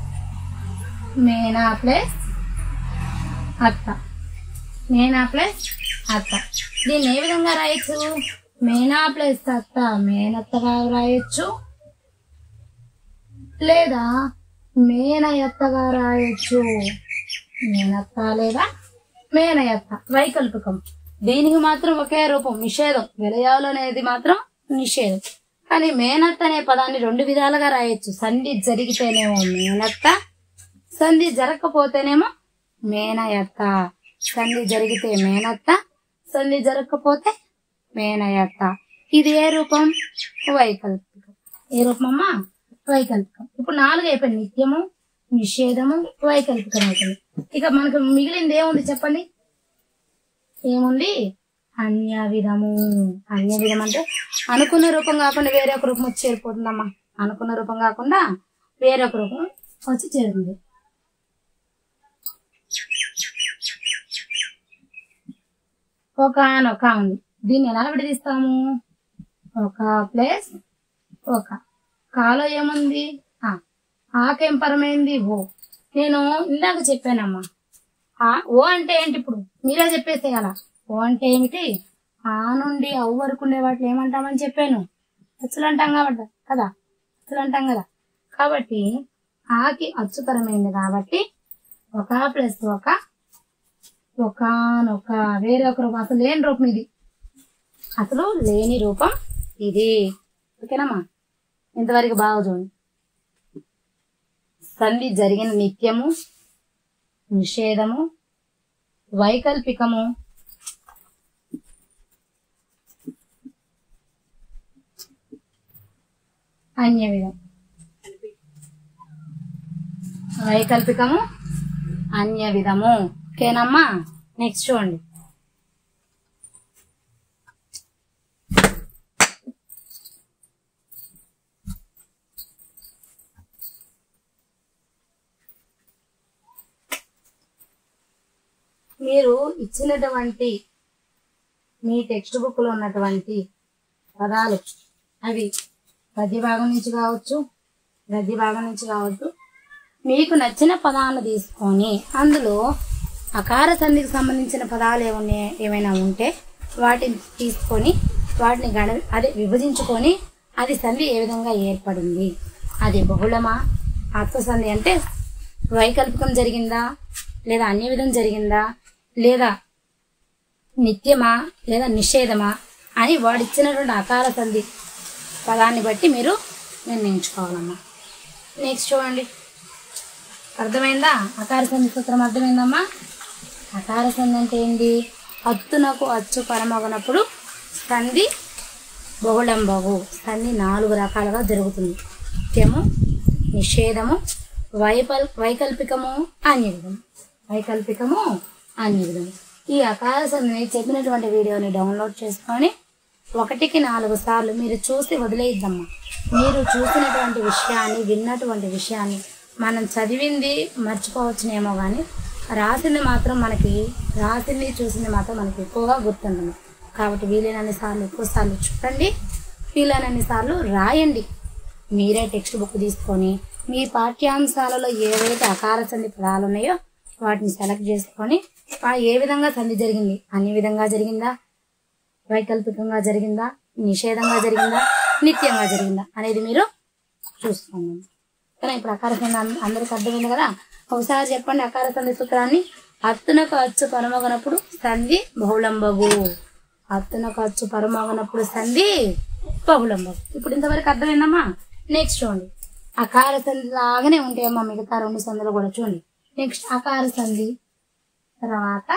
మేనా ప్లస్ అత్త మేనా ప్లస్ అత్త దీన్ని ఏ విధంగా రాయొచ్చు మేనా ప్లస్ అత్త మేనత్తగా రాయొచ్చు లేదా మేనయత్తగా రాయొచ్చు మేనత్త లేదా మేనయత్త వైకల్పికం దీనికి మాత్రం ఒకే రూపం నిషేధం విలయాలు అనేది మాత్రం నిషేధం కానీ మేనత్త అనే పదాన్ని రెండు విధాలుగా రాయొచ్చు సంధి జరిగితేనేమో మేనత్త సంధి జరగకపోతేనేమో మేనయత్త సంధి జరిగితే మేనత్త సంధి జరగకపోతే మేనయత్త ఇది ఏ రూపం వైకల్పికం ఏ రూపం అమ్మా వైకల్పికం ఇప్పుడు నాలుగు అయిపోయింది నిత్యము నిషేధము వైకల్పికం అవుతుంది ఇక మనకు మిగిలింది ఏముంది చెప్పండి ఏముంది అన్య విధము అన్య విధం అంటే అనుకున్న రూపం కాకుండా వేరే ఒక రూపం వచ్చి చేరిపోతుందమ్మా అనుకున్న రూపం కాకుండా వేరే ఒక రూపం వచ్చి చేరుతుంది ఒక ఒక ఉంది దీన్ని ఎలా విడదీస్తాము ఒక ప్లస్ ఒక కాలో ఏముంది ఆ, ఆకేం పరమైంది ఓ నేను ఇందాక చెప్పానమ్మా ఆ ఓ అంటే ఏంటి ఇప్పుడు మీరే చెప్పేసేయాల ఓ అంటే ఏమిటి ఆ నుండి అవ్వ వరకు ఉండే వాటిని ఏమంటామని చెప్పాను అచ్చులు అంటాం కాబట్టి కదా అచ్చులు అంటాం కదా కాబట్టి ఆకి అచ్చుతరమైంది కాబట్టి ఒక ప్లస్ ఒక ఒకనొక వేరే ఒక రూపం అసలు లేని రూపం ఇది అసలు లేని రూపం ఇది ఓకేనమ్మా ఇంతవరకు బాగా చూడండి సంధి జరిగిన నిత్యము నిషేధము వైకల్పికము అన్య విధం వైకల్పికము అన్య విధము ఓకేనమ్మా నెక్స్ట్ చూడండి మీరు ఇచ్చినటువంటి మీ టెక్స్ట్ బుక్ లో ఉన్నటువంటి పదాలు అవి పద్య భాగం నుంచి కావచ్చు గద్య భాగం నుంచి కావచ్చు మీకు నచ్చిన పదాలను తీసుకొని అందులో అకార సంధికి సంబంధించిన పదాలు ఏమన్నా ఏమైనా ఉంటే వాటిని తీసుకొని వాటిని గణ అదే విభజించుకొని అది సంధి ఏ విధంగా ఏర్పడింది అది బహుళమా ఆత్మ సంధి అంటే వైకల్పికం జరిగిందా లేదా అన్య విధం జరిగిందా లేదా నిత్యమా లేదా నిషేధమా అని వాడిచ్చినటువంటి అకార సంధి పదాన్ని బట్టి మీరు నిర్ణయించుకోవాలమ్మా నెక్స్ట్ చూడండి అర్థమైందా అకార సంధి సూత్రం అర్థమైందమ్మా అకార సంధి అంటే ఏంటి అత్తునకు అచ్చు పరమగనప్పుడు సంధి బహుళంబగు సంధి నాలుగు రకాలుగా జరుగుతుంది నిత్యము నిషేధము వైపల్ వైకల్పికము అన్యవిధము వైకల్పికము అన్యవిధము ఈ అకార సంధిని చెప్పినటువంటి వీడియోని డౌన్లోడ్ చేసుకొని ఒకటికి నాలుగు సార్లు మీరు చూసి వదిలేయిద్దమ్మా మీరు చూసినటువంటి విషయాన్ని విన్నటువంటి విషయాన్ని మనం చదివింది మర్చిపోవచ్చునేమో కానీ రాసింది మాత్రం మనకి రాసింది చూసింది మాత్రం మనకి ఎక్కువగా గుర్తుంటుంది కాబట్టి వీలైనన్ని సార్లు ఎక్కువ సార్లు చూడండి వీలైనన్ని సార్లు రాయండి మీరే టెక్స్ట్ బుక్ తీసుకొని మీ పాఠ్యాంశాలలో ఏవైతే అకార సంధి పదాలు ఉన్నాయో వాటిని సెలెక్ట్ చేసుకొని ఆ ఏ విధంగా సంధి జరిగింది అన్ని విధంగా జరిగిందా వైకల్పికంగా జరిగిందా నిషేధంగా జరిగిందా నిత్యంగా జరిగిందా అనేది మీరు చూసుకోండి కానీ ఇప్పుడు అకార సంధి అం- అందరికి అర్థమైంది కదా ఒకసారి చెప్పండి అకార సంధి సూత్రాన్ని అత్తునకు అచ్చు పరమగనప్పుడు సంధి బహుళంబగు అత్తునకు అచ్చు పరమగనప్పుడు సంధి బహుళంబగు ఇప్పుడు ఇంతవరకు అర్థమైందమ్మా నెక్స్ట్ చూడండి అకార సంధి లాగానే ఉంటాయమ్మా మిగతా రెండు సంధులు కూడా చూడండి నెక్స్ట్ అకార సంధి తర్వాత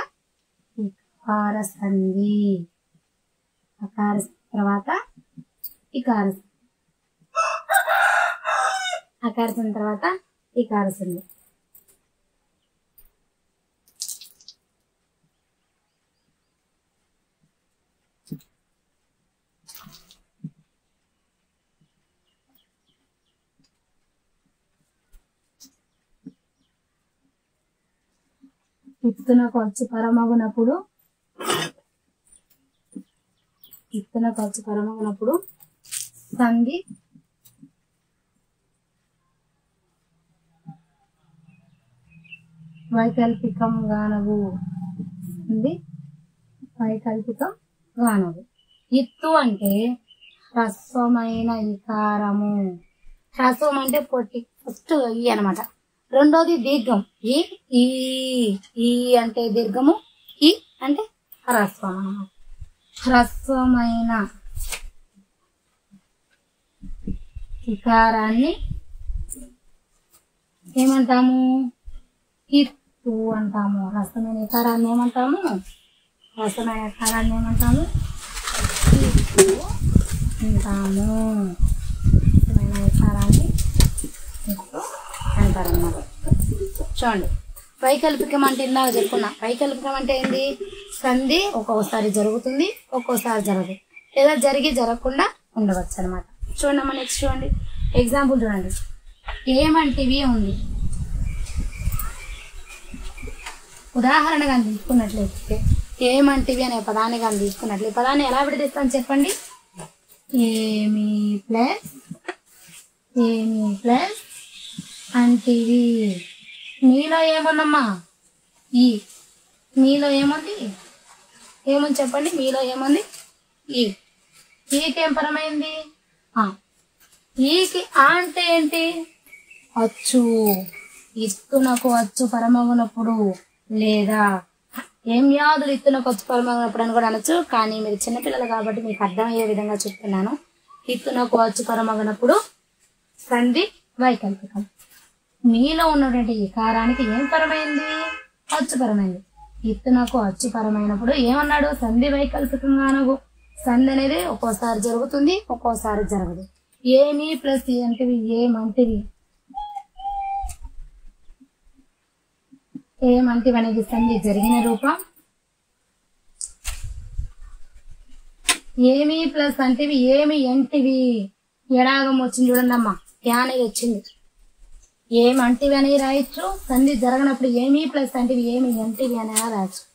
ఇకార సంధి అకార తర్వాత ఇకార సంధి. అకార సంధి తర్వాత ఇకార సంధి ఇత్తునకు వచ్చి పరమగునప్పుడు ఇత్తునకు వచ్చి పరమగునప్పుడు సంధి వైకల్పికం గానవు సంధి వైకల్పికం గానవు ఇత్తు అంటే హ్రస్వమైన ఇకారము హ్రస్వం అంటే పొట్టి ఫస్ట్ ఈ అన్నమాట రెండోది దీర్ఘం ఈ ఈ ఈ అంటే దీర్ఘము ఈ అంటే హ్రస్వం అన్నమాట హ్రస్వమైన ఇకారాన్ని ఏమంటాము ఇత్తు అంటాము హ్రస్వమైన ఇకారాన్ని ఏమంటాము హ్రస్వమైన ఇకారాన్ని ఏమంటాము ఇత్తు అంటాము హ్రస్వమైన ఇకారాన్ని ఇత్తు అంటారన్నమాట చూడండి వైకల్పికం అంటే ఇందాక చెప్పుకున్నా వైకల్పికం అంటే ఏంది సంధి ఒక్కొక్కసారి జరుగుతుంది ఒక్కోసారి జరగదు లేదా జరిగి జరగకుండా ఉండవచ్చు అనమాట చూడండి అమ్మ నెక్స్ట్ చూడండి ఎగ్జాంపుల్ చూడండి ఏమంటివి ఉంది ఉదాహరణ కానీ తీసుకున్నట్లయితే ఏమంటివి అనే పదాన్ని కానీ తీసుకున్నట్లయితే ఈ పదాన్ని ఎలా విడదీస్తాను చెప్పండి ఏమి ప్లస్ ఏమి ప్లస్ అంటివి మీలో ఏముందమ్మా ఈ మీలో ఏముంది ఏముంది చెప్పండి మీలో ఏముంది ఈ ఈకేం పరమైంది ఆ. ఈకి ఆ అంటే ఏంటి అచ్చు ఇత్తునకు అచ్చు పరమగునప్పుడు లేదా ఏం వ్యాధులు ఇత్తునకు అచ్చు పరమగునప్పుడు అని కూడా అనొచ్చు కానీ మీరు చిన్నపిల్లలు కాబట్టి మీకు అర్థమయ్యే విధంగా చెప్తున్నాను ఇత్తునకు అచ్చు పరమగునప్పుడు సంధి వైకల్పికం మీలో ఉన్నటువంటి ఇకారానికి ఏం పరమైంది అచ్చుపరమైంది ఇత్తునకు అచ్చుపరమైనప్పుడు ఏమన్నాడు సంధి వైకల్పికంగానగు సంధి అనేది ఒక్కోసారి జరుగుతుంది ఒక్కోసారి జరగదు ఏమి ప్లస్ ఏంటివి ఏమంటివి ఏమంటివి అనేది సంధి జరిగిన రూపం ఏమి ప్లస్ అంటివి ఏమి ఎంటివి ఎడాగం వచ్చింది చూడండి అమ్మా అనేది వచ్చింది ఏమంటివి అని రాయొచ్చు సంధి జరగనప్పుడు ఏమి ప్లస్ అంటివి ఏమి ఎంటివి అని రాయొచ్చు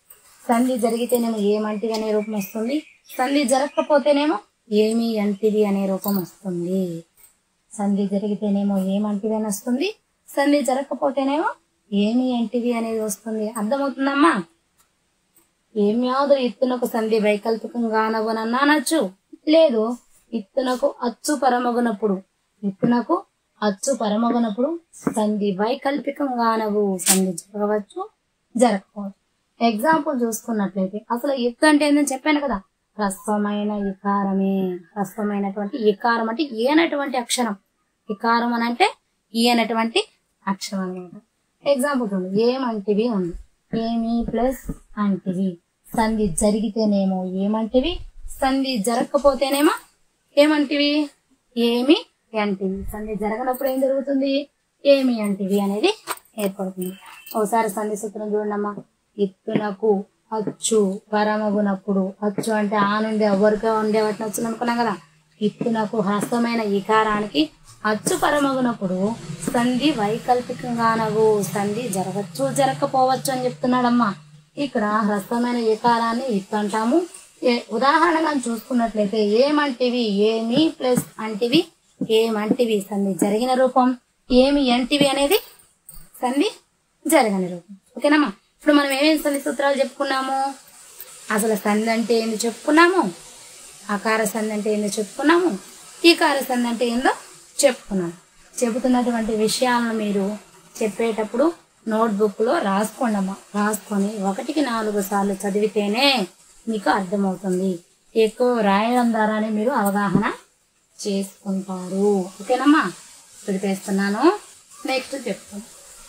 సంధి జరిగితేనేమో ఏమంటివి అనే రూపం వస్తుంది సంధి జరగకపోతేనేమో ఏమి అంటివి అనే రూపం వస్తుంది సంధి జరిగితేనేమో ఏమంటివి అని వస్తుంది సంధి జరగకపోతేనేమో ఏమి అంటివి అనేది వస్తుంది అర్థమవుతుందమ్మా ఏమ్యాదులు ఇత్తునకు సంధి వైకల్పికంగా అనవునన్నా అనొచ్చు లేదు ఇత్తునకు అచ్చు పరమగునప్పుడు ఇత్తునకు అచ్చు పరమగునప్పుడు సంధి వైకల్పికంగా అనవు సంధి జరగవచ్చు జరగకపోవచ్చు ఎగ్జాంపుల్ చూసుకున్నట్లయితే అసలు ఇత్తు అంటే ఏందని చెప్పాను కదా హ్రస్వమైన ఇకారమే హ్రస్వమైనటువంటి ఇకారం అంటే ఏనటువంటి అక్షరం ఇకారం అని అంటే ఈ అనేటువంటి అక్షరం అనమాట ఎగ్జాంపుల్ చూడండి ఏమంటివి ఉంది ఏమి ప్లస్ అంటివి సంధి జరిగితేనేమో ఏమంటివి సంధి జరగకపోతేనేమో ఏమంటివి ఏమి అంటివి సంధి జరగనప్పుడు ఏం జరుగుతుంది ఏమి అంటివి అనేది ఏర్పడుతుంది ఒకసారి సంధి సూత్రం చూడండమ్మా ఇత్తునకు అచ్చు పరమగునప్పుడు అచ్చు అంటే ఆ నుండి ఎవరిగా ఉండే వాటిని వచ్చును అనుకున్నాం కదా ఇత్తునకు హ్రస్వమైన ఈకారానికి అచ్చు పరమగునప్పుడు సంధి వైకల్పికంగానగు సంధి జరగచ్చు జరగకపోవచ్చు అని చెప్తున్నాడమ్మా ఇక్కడ హ్రస్వమైన ఈకారాన్ని ఇత్తు అంటాము ఏ- ఉదాహరణగా చూసుకున్నట్లయితే ఏమంటివి ఏమి ప్లస్ అంటివి ఏమంటివి సంధి జరిగిన రూపం ఏమి అంటివి అనేది సంధి జరగని రూపం ఓకేనమ్మా ఇప్పుడు మనం ఏమేమి సంధి సూత్రాలు చెప్పుకున్నాము అసలు సంధి అంటే ఏందో చెప్పుకున్నాము అకార సంధి అంటే ఏందో చెప్పుకున్నాము ఈకార సంధి అంటే ఏందో చెప్పుకున్నాము చెబుతున్నటువంటి విషయాలను మీరు చెప్పేటప్పుడు నోట్బుక్లో రాసుకోండి అమ్మా రాసుకొని ఒకటికి నాలుగు సార్లు చదివితేనే మీకు అర్థమవుతుంది ఎక్కువ రాయడం ద్వారానే మీరు అవగాహన చేసుకుంటారు ఓకేనమ్మా విడిపేస్తున్నాను నెక్స్ట్ చెప్తాను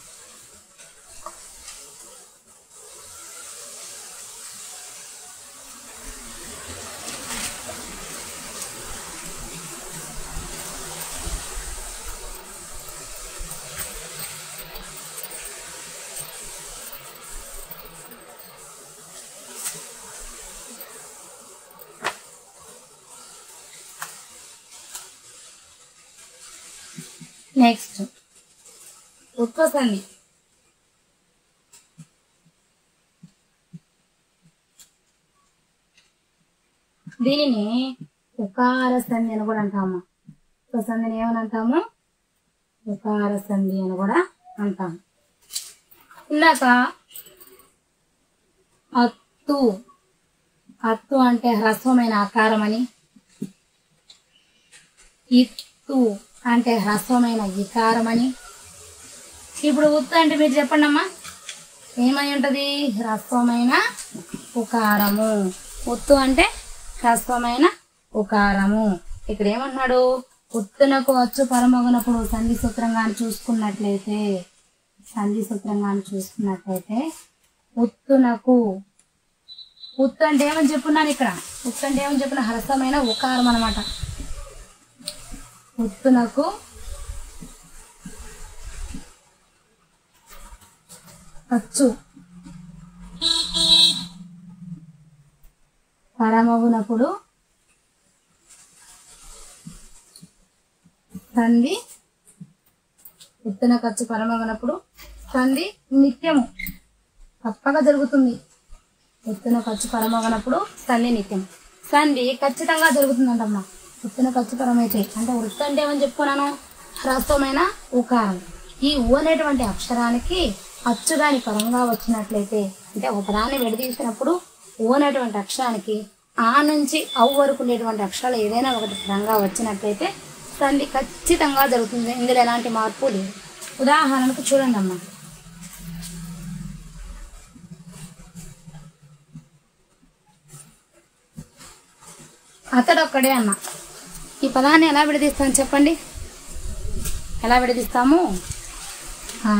నెక్స్ట్ ఉత్పసంధి దీనిని ఉకార సంధి అని కూడా అంటాము ఉపసంధిని ఏమని అంటాము ఉకార సంధి అని కూడా అంటాము ఇందాక అత్తు అత్తు అంటే హ్రస్వమైన ఆకారం అని ఇత్తు అంటే హ్రస్వమైన ఇకారం అని ఇప్పుడు ఉత్తు అంటే మీరు చెప్పండి అమ్మా ఏమై ఉంటది హ్రస్వమైన ఉకారము ఉత్తు అంటే హ్రస్వమైన ఉకారము ఇక్కడ ఏమన్నాడు ఉత్తునకు వచ్చు పరమగునప్పుడు సంధి సూత్రంగా చూసుకున్నట్లయితే సంధి సూత్రంగా చూసుకున్నట్లయితే ఉత్తునకు ఉత్తు అంటే ఏమని చెప్పున్నాను ఇక్కడ ఉత్తు అంటే ఏమని చెప్పిన హ్రస్వమైన ఉకారం అన్నమాట ఉత్తునకు అచ్చు పరమగునప్పుడు సంధి ఉత్తున ఖర్చు పరమగునప్పుడు సంధి నిత్యము తప్పక జరుగుతుంది ఉత్తున ఖర్చు పరమగనప్పుడు సంధి నిత్యం సంధి ఖచ్చితంగా జరుగుతుందంటమ్మా ఉత్తున ఖర్చు పరమైతే అంటే వృత్తి అంటే ఏమని చెప్పుకున్నాను హ్రస్వమైన ఉకారం ఈ ఊ అనేటువంటి అక్షరానికి అచ్చు గాని పరంగా వచ్చినట్లయితే అంటే ఒక పదాన్ని విడదీసినప్పుడు ఊ అనేటువంటి అక్షరానికి ఆ నుంచి అవు వరకు ఉండేటువంటి అక్షరాలు ఏదైనా ఒకటి పరంగా వచ్చినట్లయితే సంధి ఖచ్చితంగా జరుగుతుంది ఇందులో ఎలాంటి మార్పు లేదు ఉదాహరణకు చూడండి అమ్మా అతడు ఒక్కడే అన్న ఈ పదాన్ని ఎలా విడదీస్తాను చెప్పండి ఎలా విడదీస్తాము ఆ,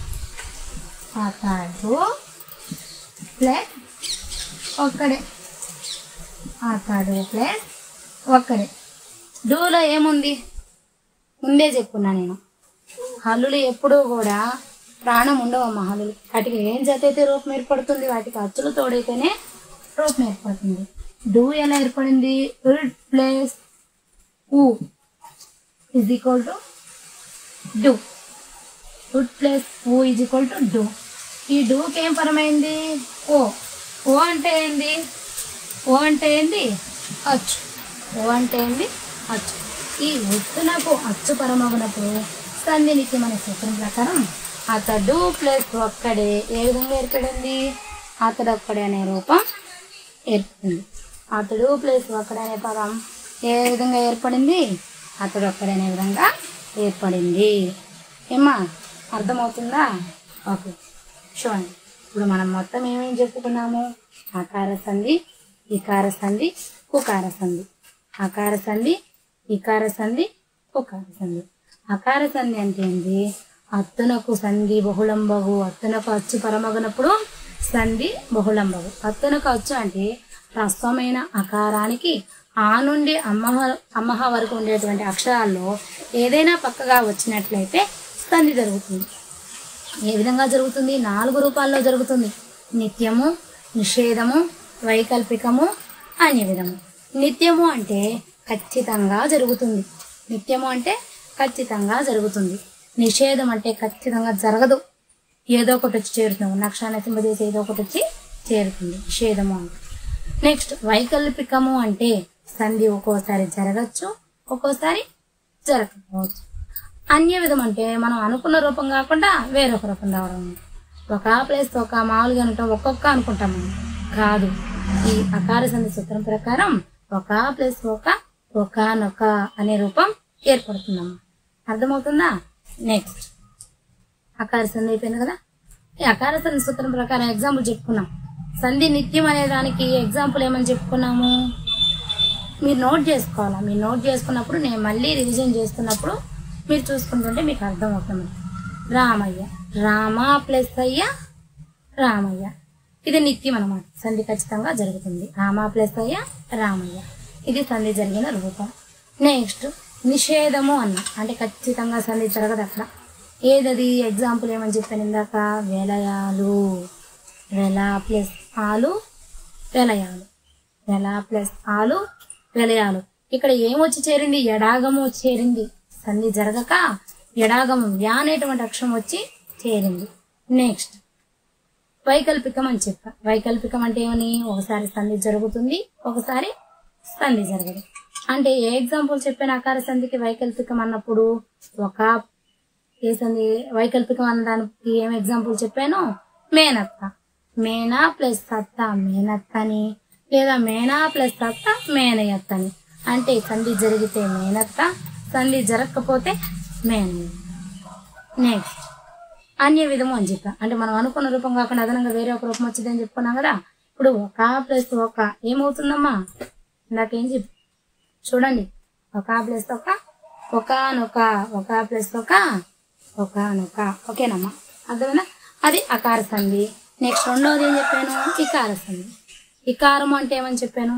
అతడు ప్లస్ ఒక్కడే అతడు ప్లస్ ఒక్కడే డూలో ఏముంది ముందే చెప్పున్నా నేను హల్లులు ఎప్పుడూ కూడా ప్రాణం ఉండవమ్మా హల్లులు వాటికి ఏం జత అయితే రూపం ఏర్పడుతుంది వాటికి అచ్చులు తోడైతేనే రూపం ఏర్పడుతుంది డూ ఎలా ఏర్పడింది ఉడ్ ప్లస్ ఊ ఇజ్ ఈక్వల్ టు డూ ఉడ్ ప్లస్ ఊ ఇజ్ ఈక్వల్ టు డూ ఈ డూకి ఏం పరమైంది ఓ ఓ అంటే ఏంది ఓ అంటే ఏంది అచ్చు ఓ అంటే ఏంది అచ్చు ఈ ఒత్తునకు అచ్చు పరమగునప్పుడు సంధి నిత్యం అనే సూత్రం ప్రకారం అతడు ప్లస్ ఒక్కడే ఏ విధంగా ఏర్పడింది అతడు ఒక్కడే అనే రూపం ఏర్పడింది అతడు ప్లస్ ఒక్కడే అనే పదం ఏ విధంగా ఏర్పడింది అతడు ఒక్కడే అనే విధంగా ఏర్పడింది ఏమ్మా అర్థమవుతుందా ఓకే చూడండి ఇప్పుడు మనం మొత్తం ఏమేమి చెప్పుకున్నాము ఆకార సంధి ఇకార సంధి కుకార సంధి ఆకార సంధి ఇకార సంధి కుకార సంధి అకార సంధి అంటే ఏంటి అత్తునకు సంధి బహుళంబగు అత్తునకు అచ్చు పరమగనప్పుడు సంధి బహుళంబగు అత్తునకు అచ్చు అంటే హ్రస్వమైన అకారానికి ఆ నుండి అమ్మహ అమ్మహ వరకు ఉండేటువంటి అక్షరాల్లో ఏదైనా పక్కగా వచ్చినట్లయితే సంధి జరుగుతుంది ఏ విధంగా జరుగుతుంది నాలుగు రూపాల్లో జరుగుతుంది నిత్యము నిషేధము వైకల్పికము అన్య విధము నిత్యము అంటే ఖచ్చితంగా జరుగుతుంది నిత్యము అంటే ఖచ్చితంగా జరుగుతుంది నిషేధం అంటే ఖచ్చితంగా జరగదు ఏదో ఒకటి వచ్చి చేరుతుంది ఉన్న అక్షరాన్ని సింపజేసి ఏదో ఒకటి వచ్చి చేరుతుంది నిషేధము అంటే నెక్స్ట్ వైకల్పికము అంటే సంధి ఒక్కోసారి జరగచ్చు ఒక్కోసారి జరగకపోవచ్చు అన్య విధం అంటే మనం అనుకున్న రూపం కాకుండా వేరొక రూపం రావడం ఒక ప్లేస్ ఒక మామూలుగా ఉంటాం ఒక్కొక్క అనుకుంటాం మనం కాదు ఈ అకార సంధి సూత్రం ప్రకారం ఒక ప్లస్ ఒక ఒకనొక అనే రూపం ఏర్పడుతుందమ్మా అర్థమవుతుందా నెక్స్ట్ అకార సంధి అయిపోయింది కదా ఈ అకార సంధి సూత్రం ప్రకారం ఎగ్జాంపుల్ చెప్పుకున్నాం సంధి నిత్యం అనే దానికి ఎగ్జాంపుల్ ఏమని చెప్పుకున్నాము మీరు నోట్ చేసుకోవాలా మీరు నోట్ చేసుకున్నప్పుడు నేను మళ్ళీ రివిజన్ చేస్తున్నప్పుడు మీరు చూసుకుంటుంటే మీకు అర్థమవుతుంది రామయ్య రామ ప్లస్ అయ్య రామయ్య ఇది నిత్యం అనమాట సంధి ఖచ్చితంగా జరుగుతుంది రామ ప్లస్ అయ్య రామయ్య ఇది సంధి జరిగిన రూపం నెక్స్ట్ నిషేధము అన్న అంటే ఖచ్చితంగా సంధి జరగదు అక్కడ ఏదది ఎగ్జాంపుల్ ఏమని చెప్పాను ఇందాక వెలయాలు వెల ప్లస్ ఆలు వెలయాలు వెల ప్లస్ ఆలు వెలయాలు ఇక్కడ ఏమొచ్చి చేరింది ఎడాగము వచ్చి చేరింది సంధి జరగక ఎడాగము యా అనేటువంటి అక్షరం వచ్చి చేరింది నెక్స్ట్ వైకల్పికం అని చెప్పా వైకల్పికం అంటే ఏమని ఒకసారి సంధి జరుగుతుంది ఒకసారి సంధి జరగదు అంటే ఏ ఎగ్జాంపుల్ చెప్పాను ఆకార సంధికి వైకల్పికం అన్నప్పుడు ఒక ఏ సంధి వైకల్పికం అన్న దానికి ఏం ఎగ్జాంపుల్ చెప్పాను మేనత్త మేనా ప్లస్ సత్త మేనత్త అని లేదా మేనా ప్లస్ సత్త మేనయత్త అని అంటే సంధి జరిగితే మేనత్త సంధి జరగకపోతే మేనయ్య నెక్స్ట్ అన్య విధము అని చెప్పా అంటే మనం అనుకున్న రూపం కాకుండా అదనంగా వేరే ఒక రూపం వచ్చిందని చెప్పుకున్నాం కదా ఇప్పుడు ఒక ప్లస్ ఒక ఏమవుతుందమ్మా ఇందాకేం చెప్పు చూడండి ఒక ప్లస్ ఒక ఒకనొక ఒక ప్లస్ ఒక ఒకనొక ఓకేనమ్మా అర్థమైనా అది అకార సంధి నెక్స్ట్ రెండవది ఏం చెప్పాను ఇకార సంధి ఇకారము అంటే ఏమని చెప్పాను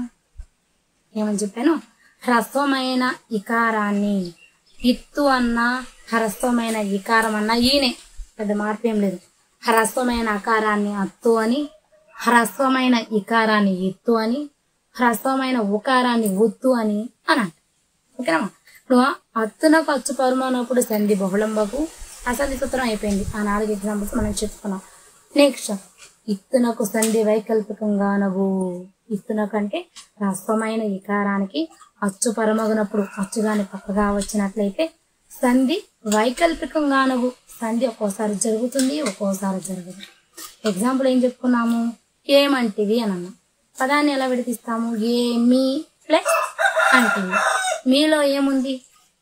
ఏమని చెప్పాను హ్రస్వమైన ఇకారాన్ని ఇత్తు అన్న హ్రస్వమైన ఇకారం అన్న ఈయనే పెద్ద మార్పు ఏం లేదు హ్రస్వమైన అకారాన్ని అత్తు అని హ్రస్వమైన ఇకారాన్ని ఇత్తు అని హ్రస్వమైన ఉకారాన్ని ఉత్తు అని అని అంట ఓకేనమ్మా ఇప్పుడు అత్తునకు అచ్చు పరుమానప్పుడు సంధి బహుళంబకు అసంధి సూత్రం అయిపోయింది ఆ నాలుగు ఎగ్జాంపుల్స్ మనం చెప్పుకున్నాం నెక్స్ట్ ఇత్తునకు సంధి వైకల్పికంగానగు ఇత్తునకు అంటే హ్రస్వమైన ఇకారానికి అచ్చు పరమగునప్పుడు అచ్చుగాని పక్కగా వచ్చినట్లయితే సంధి వైకల్పికంగానగు సంధి ఒక్కోసారి జరుగుతుంది ఒక్కోసారి జరగదు ఎగ్జాంపుల్ ఏం చెప్పుకున్నాము ఏమంటివి అని అన్నాం పదాన్ని ఎలా విడదీస్తాము ఏమి ప్లస్ అంటివి మీలో ఏముంది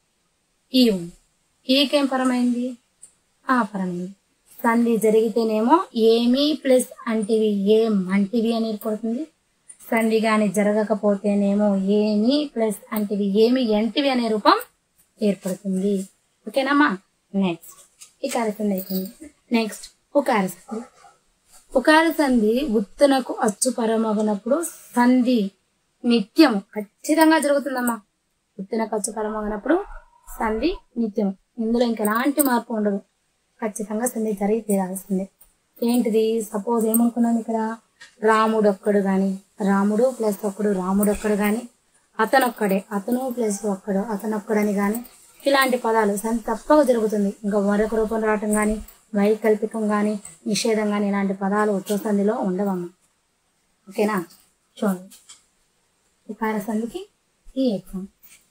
ఈ ఉంది ఈకేం పరమైంది ఆ పరమైంది సంధి జరిగితేనేమో ఏమి ప్లస్ అంటివి ఏం అంటివి అని ఏర్పడుతుంది సంధి గాని జరగకపోతేనేమో ఏమి ప్లస్ అంటివి ఏమి ఎంటివి అనే రూపం ఏర్పడుతుంది ఓకేనమ్మా నెక్స్ట్ ఈ కార్యక్రమం అయిపోయింది నెక్స్ట్ ఉకార సంధి ఉకార సంధి ఉత్తునకు అచ్చు పరమగునప్పుడు సంధి నిత్యం ఖచ్చితంగా జరుగుతుందమ్మా ఉత్తునకు అచ్చు పరమగునప్పుడు సంధి నిత్యం ఇందులో ఇంకా ఎలాంటి మార్పు ఉండదు ఖచ్చితంగా సంధి జరిగి తీరాల్సిందే ఏంటిది సపోజ్ ఏమనుకున్నాను ఇక్కడ రాముడు ఒక్కడు గాని రాముడు ప్లస్ ఒక్కడు రాముడు ఒక్కడు గాని అతనొక్కడే అతను ప్లస్ ఒక్కడు అతనొక్కడని గాని ఇలాంటి పదాలు సంధి తప్పక జరుగుతుంది ఇంకా మరొక రూపం రావటం గాని వైకల్పికం గాని నిషేధం గాని ఇలాంటి పదాలు ఉత్తర సంధిలో ఉండవమ్మా ఓకేనా చూడండి ఈ కార సందుకి ఈ ఎగ్జామ్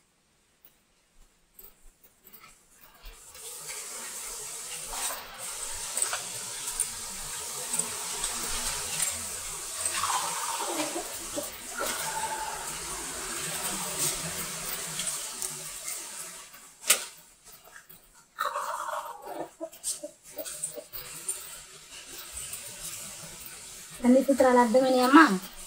సంధి సూత్రాలు అర్థమైనాయమ్మా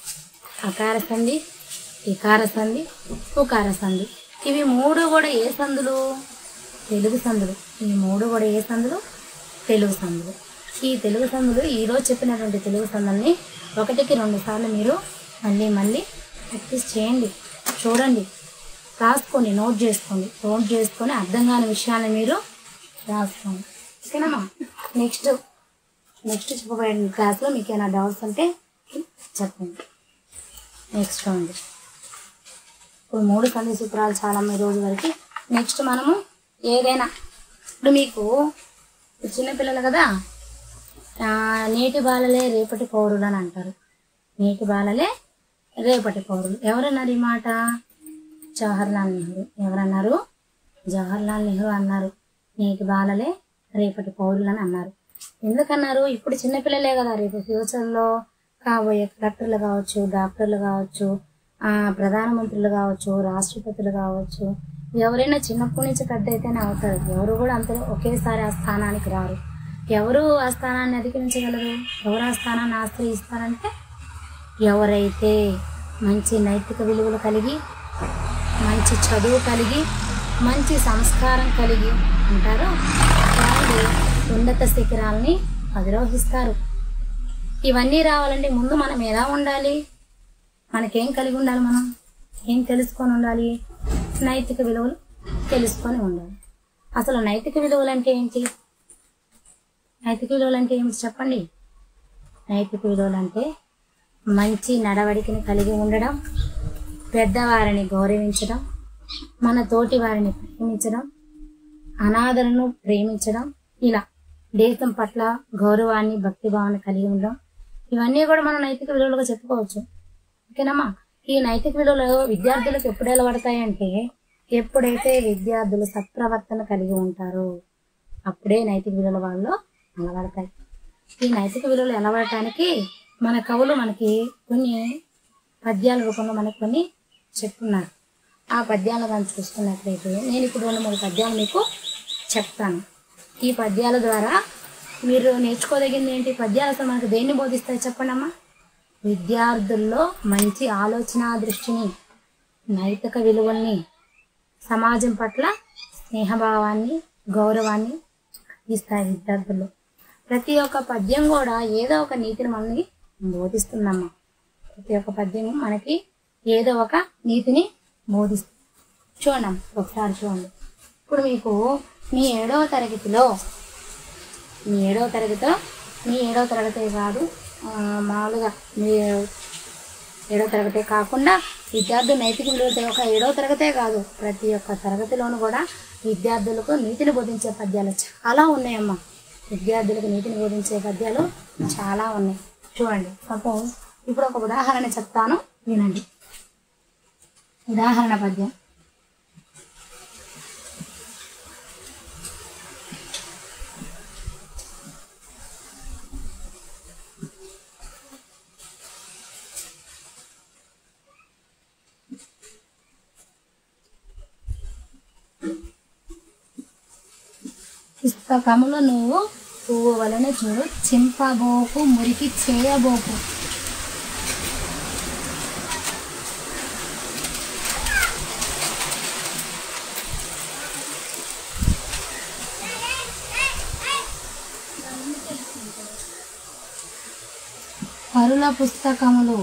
అకార సంధి ఇకార సంధి ఉకార సంధి ఇవి మూడు కూడా ఏ సందులు తెలుగు సందులు ఈ మూడు కూడా ఏ సందులు తెలుగు సందులు ఈ తెలుగు సందులు ఈరోజు చెప్పినటువంటి తెలుగు సందుల్ని ఒకటికి రెండు సార్లు మీరు మళ్ళీ మళ్ళీ ప్రాక్టీస్ చేయండి చూడండి రాసుకోండి నోట్ చేసుకోండి నోట్ చేసుకొని అర్థం కాని విషయాన్ని మీరు రాసుకోండి ఓకేనమ్మా నెక్స్ట్ నెక్స్ట్ చెప్పబోయే క్లాస్లో మీకు ఏమైనా డౌట్స్ ఉంటే చెప్పండి నెక్స్ట్ ఉంది ఇప్పుడు మూడు సంధి సూత్రాలు చాలా ఈ రోజు వరకు నెక్స్ట్ మనము ఏదైనా ఇప్పుడు మీకు చిన్నపిల్లలు కదా ఆ, నేటి బాలలే రేపటి పౌరులు అని అంటారు నేటి బాలలే రేపటి పౌరులు ఎవరన్నారు ఈ మాట జవహర్లాల్ నెహ్రూ ఎవరన్నారు జవహర్లాల్ నెహ్రూ అన్నారు నేటి బాలలే రేపటి పౌరులు అని అన్నారు ఎందుకన్నారు ఇప్పుడు చిన్నపిల్లలే కదా రేపు ఫ్యూచర్లో కాబోయే కలెక్టర్లు కావచ్చు డాక్టర్లు కావచ్చు ఆ, ప్రధానమంత్రులు కావచ్చు రాష్ట్రపతులు కావచ్చు ఎవరైనా చిన్నప్పటి నుంచి పెద్ద అయితేనే అవుతారు ఎవరు కూడా అంత ఒకేసారి ఆ స్థానానికి రారు ఎవరు ఆ స్థానాన్ని అధిగమించగలరు ఎవరు ఆ స్థానాన్ని ఆశ్రయిస్తారంటే ఎవరైతే మంచి నైతిక విలువలు కలిగి మంచి చదువు కలిగి మంచి సంస్కారం కలిగి ఉంటారో వాళ్ళు ఉన్నత శిఖరాల్ని అధిరోహిస్తారు ఇవన్నీ రావాలంటే ముందు మనం ఎలా ఉండాలి మనకేం కలిగి ఉండాలి మనం ఏం తెలుసుకొని ఉండాలి నైతిక విలువలు తెలుసుకొని ఉండాలి అసలు నైతిక విలువలు అంటే ఏంటి నైతిక విలువలు అంటే ఏమిటి చెప్పండి నైతిక విలువలు అంటే మంచి నడవడికని కలిగి ఉండడం పెద్దవారిని గౌరవించడం మన తోటి వారిని ప్రేమించడం అనాథలను ప్రేమించడం ఇలా దేశం పట్ల గౌరవాన్ని భక్తిభావాన్ని కలిగి ఉండడం ఇవన్నీ కూడా మనం నైతిక విలువలుగా చెప్పుకోవచ్చు ఓకేనమ్మా ఈ నైతిక విలువలు విద్యార్థులకు ఎప్పుడు అలవడతాయంటే ఎప్పుడైతే విద్యార్థులు సత్ప్రవర్తన కలిగి ఉంటారో అప్పుడే నైతిక విలువల వాళ్ళు అలవడతాయి ఈ నైతిక విలువలు అలవడటానికి మన కవులు మనకి కొన్ని పద్యాల రూపంలో మనకు కొన్ని చెప్తున్నారు ఆ పద్యాలు కానీ చూసుకున్నట్లయితే నేను ఇప్పుడు రెండు మూడు పద్యాలు మీకు చెప్తాను ఈ పద్యాల ద్వారా మీరు నేర్చుకోదగింది ఏంటి పద్యాలు అసలు మనకు దేన్ని బోధిస్తాయి చెప్పండి అమ్మా విద్యార్థుల్లో మంచి ఆలోచన దృష్టిని నైతిక విలువల్ని సమాజం పట్ల స్నేహభావాన్ని గౌరవాన్ని ఇస్తాయి విద్యార్థుల్లో ప్రతి ఒక్క పద్యం కూడా ఏదో ఒక నీతిని మనల్ని బోధిస్తుందమ్మా ప్రతి ఒక్క పద్యం మనకి ఏదో ఒక నీతిని బోధిస్తుంది చూడండి అమ్మ, ఒకసారి చూడండి ఇప్పుడు మీకు మీ ఏడవ తరగతిలో మీ ఏడవ తరగతిలో మీ ఏడవ తరగతే కాదు ఆ, మామూలుగా మీ ఏడవ తరగతే కాకుండా విద్యార్థులు నైతిక విలువలు ఒక ఏడవ తరగతే కాదు ప్రతి ఒక్క తరగతిలోనూ కూడా విద్యార్థులకు నీతిని బోధించే పద్యాలు చాలా ఉన్నాయమ్మా విద్యార్థులకు నీతిని బోధించే పద్యాలు చాలా ఉన్నాయి చూడండి సపోజ్ ఇప్పుడు ఒక ఉదాహరణ చెప్తాను వినండి ఉదాహరణ పద్యం పుస్తకములు నువ్వు పువ్వు వలన చూడు చింపబోకు మురికి చేయబోకు పరుల పుస్తకములు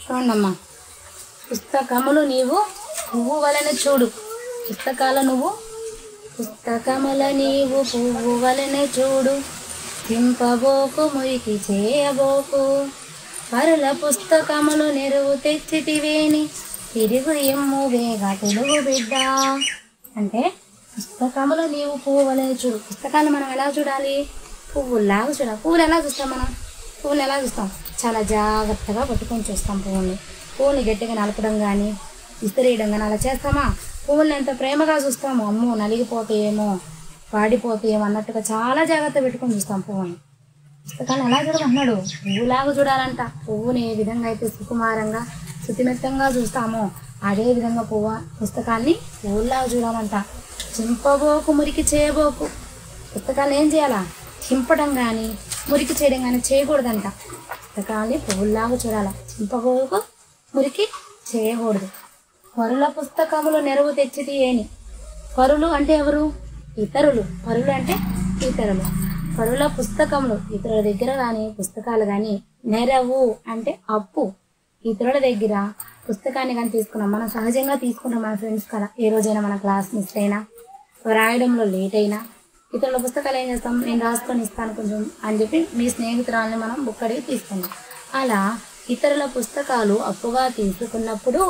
చూడమ్మా పుస్తకములు నీవు పువ్వు వలన చూడు పుస్తకాల నువ్వు పుస్తకముల నీవు పువ్వు వలనే చూడు దింపబోకు మురికి చేయబోకు పరుల పుస్తకములు నెరువు తెచ్చితివేని తిరుగు ఎమ్ము వేగ తెలుగు బిడ్డ అంటే పుస్తకములు నీవు పువ్వు వలనే చూడు పుస్తకాలు మనం ఎలా చూడాలి పువ్వులాగా చూడాలి పువ్వులు ఎలా చూస్తాం మనం పువ్వులు ఎలా చూస్తాం చాలా జాగ్రత్తగా పట్టుకొని చూస్తాం పువ్వుల్ని పువ్వుని గట్టిగా నలపడం కానీ విసిరేయడం కానీ అలా చేస్తామా పువ్వుల్ని ఎంత ప్రేమగా చూస్తాము అమ్మో నలిగిపోతాయేమో వాడిపోతాయేమో అన్నట్టుగా చాలా జాగ్రత్త పెట్టుకొని చూస్తాం పువ్వుని పుస్తకాన్ని ఎలా చూడమన్నాడు పువ్వులాగా చూడాలంట పువ్వుని ఏ విధంగా అయితే సుకుమారంగా శుతిమెత్తంగా చూస్తామో అదే విధంగా పువ్వు పుస్తకాన్ని పువ్వులాగా చూడాలంట చింపబోకు మురికి చేయబోకు పుస్తకాన్ని ఏం చేయాలా చింపడం కానీ మురికి చేయడం కానీ చేయకూడదంట పుస్తకాన్ని పువ్వులాగా చూడాలి చింపబోకు మురికి చేయకూడదు పరుల పుస్తకములు నెరవు తెచ్చిది ఏని పరులు అంటే ఎవరు ఇతరులు పరులు అంటే ఇతరులు పరుల పుస్తకములు ఇతరుల దగ్గర కానీ పుస్తకాలు కానీ నెరవు అంటే అప్పు ఇతరుల దగ్గర పుస్తకాన్ని కానీ తీసుకున్నాం మనం సహజంగా తీసుకుంటాం మన ఫ్రెండ్స్ కదా ఏ రోజైనా మన క్లాస్ మిస్ అయినా రాయడంలో లేట్ అయినా ఇతరుల పుస్తకాలు ఏం చేస్తాం నేను రాసుకొని ఇస్తాను కొంచెం అని చెప్పి మీ స్నేహితురాలని మనం బుక్ అడిగి తీసుకుందాం అలా ఇతరుల పుస్తకాలు అప్పుగా తీసుకున్నప్పుడు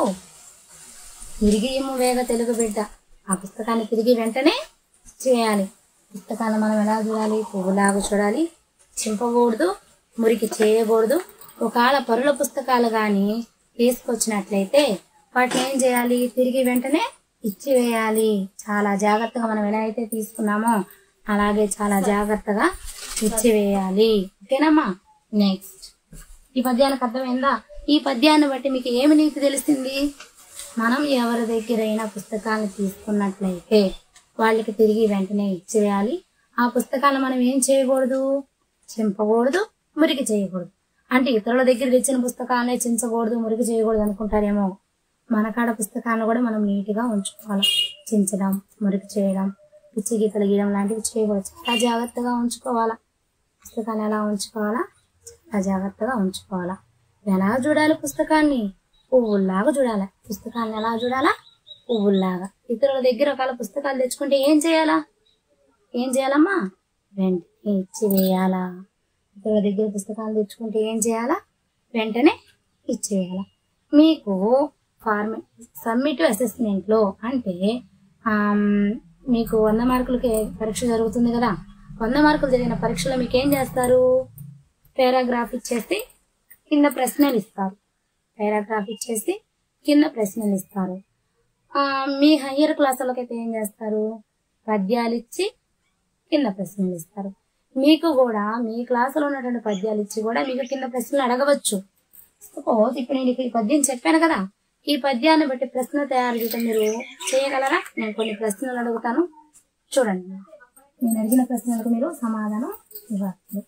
తిరిగి ఇమ్ము వేగ తెలుగు బిడ్డ ఆ పుస్తకాన్ని తిరిగి వెంటనే చేయాలి పుస్తకాన్ని మనం ఎలా చూడాలి పువ్వులాగా చూడాలి చింపకూడదు మురికి చేయకూడదు ఒకవేళ పరుల పుస్తకాలు కానీ తీసుకొచ్చినట్లయితే వాటిని ఏం చేయాలి తిరిగి వెంటనే ఇచ్చివేయాలి చాలా జాగ్రత్తగా మనం ఎలా అయితే తీసుకున్నామో అలాగే చాలా జాగ్రత్తగా ఇచ్చివేయాలి ఓకేనమ్మా నెక్స్ట్ ఈ పద్యానికి అర్థమైందా ఈ పద్యాన్ని బట్టి మీకు ఏమి నీకు తెలిసింది మనం ఎవరి దగ్గరైనా పుస్తకాలను తీసుకున్నట్లయితే వాళ్ళకి తిరిగి వెంటనే ఇచ్చేయాలి ఆ పుస్తకాలను మనం ఏం చేయకూడదు చింపకూడదు మురికి చేయకూడదు అంటే ఇతరుల దగ్గర తెచ్చిన పుస్తకాలనే చించకూడదు మురికి చేయకూడదు అనుకుంటారేమో మన కాడ పుస్తకాలను కూడా మనం నీట్గా ఉంచుకోవాలి చించడం మురికి చేయడం పిచ్చి గీతలు గీయడం లాంటివి చేయకూడదు చాలా జాగ్రత్తగా ఉంచుకోవాలా పుస్తకాన్ని ఎలా ఉంచుకోవాలా చాలా జాగ్రత్తగా ఉంచుకోవాలా ఎలా చూడాలి పుస్తకాన్ని పువ్వుల్లాగా చూడాలి పుస్తకాన్ని ఎలా చూడాలా పువ్వుల్లాగా ఇతరుల దగ్గర ఒకవేళ పుస్తకాలు తెచ్చుకుంటే ఏం చేయాలా ఏం చేయాలమ్మా వెంటనే ఇచ్చి వేయాలా ఇతరుల దగ్గర పుస్తకాలు తెచ్చుకుంటే ఏం చేయాలా వెంటనే ఇచ్చేయాలా మీకు ఫార్మ సమ్మిటివ్ అసెస్మెంట్లో అంటే ఆమ్, మీకు వంద మార్కులకి పరీక్ష జరుగుతుంది కదా వంద మార్కులు జరిగిన పరీక్షలో మీకు ఏం చేస్తారు పారాగ్రాఫ్ ఇచ్చేసి కింద ప్రశ్నలు ఇస్తారు పారాగ్రాఫ్ ఇచ్చేసి కింద ప్రశ్నలు ఇస్తారు ఆ, మీ హయ్యర్ క్లాసులకి అయితే ఏం చేస్తారు పద్యాలు ఇచ్చి కింద ప్రశ్నలు ఇస్తారు మీకు కూడా మీ క్లాసులో ఉన్నటువంటి పద్యాలు ఇచ్చి కూడా మీకు కింద ప్రశ్నలు అడగవచ్చు సపోజ్ ఇప్పుడు నేను ఈ పద్యం చెప్పాను కదా ఈ పద్యాన్ని బట్టి ప్రశ్న తయారు చేయటం మీరు చేయగలరా నేను కొన్ని ప్రశ్నలు అడుగుతాను చూడండి నేను అడిగిన ప్రశ్నలకు మీరు సమాధానం ఇవ్వాలి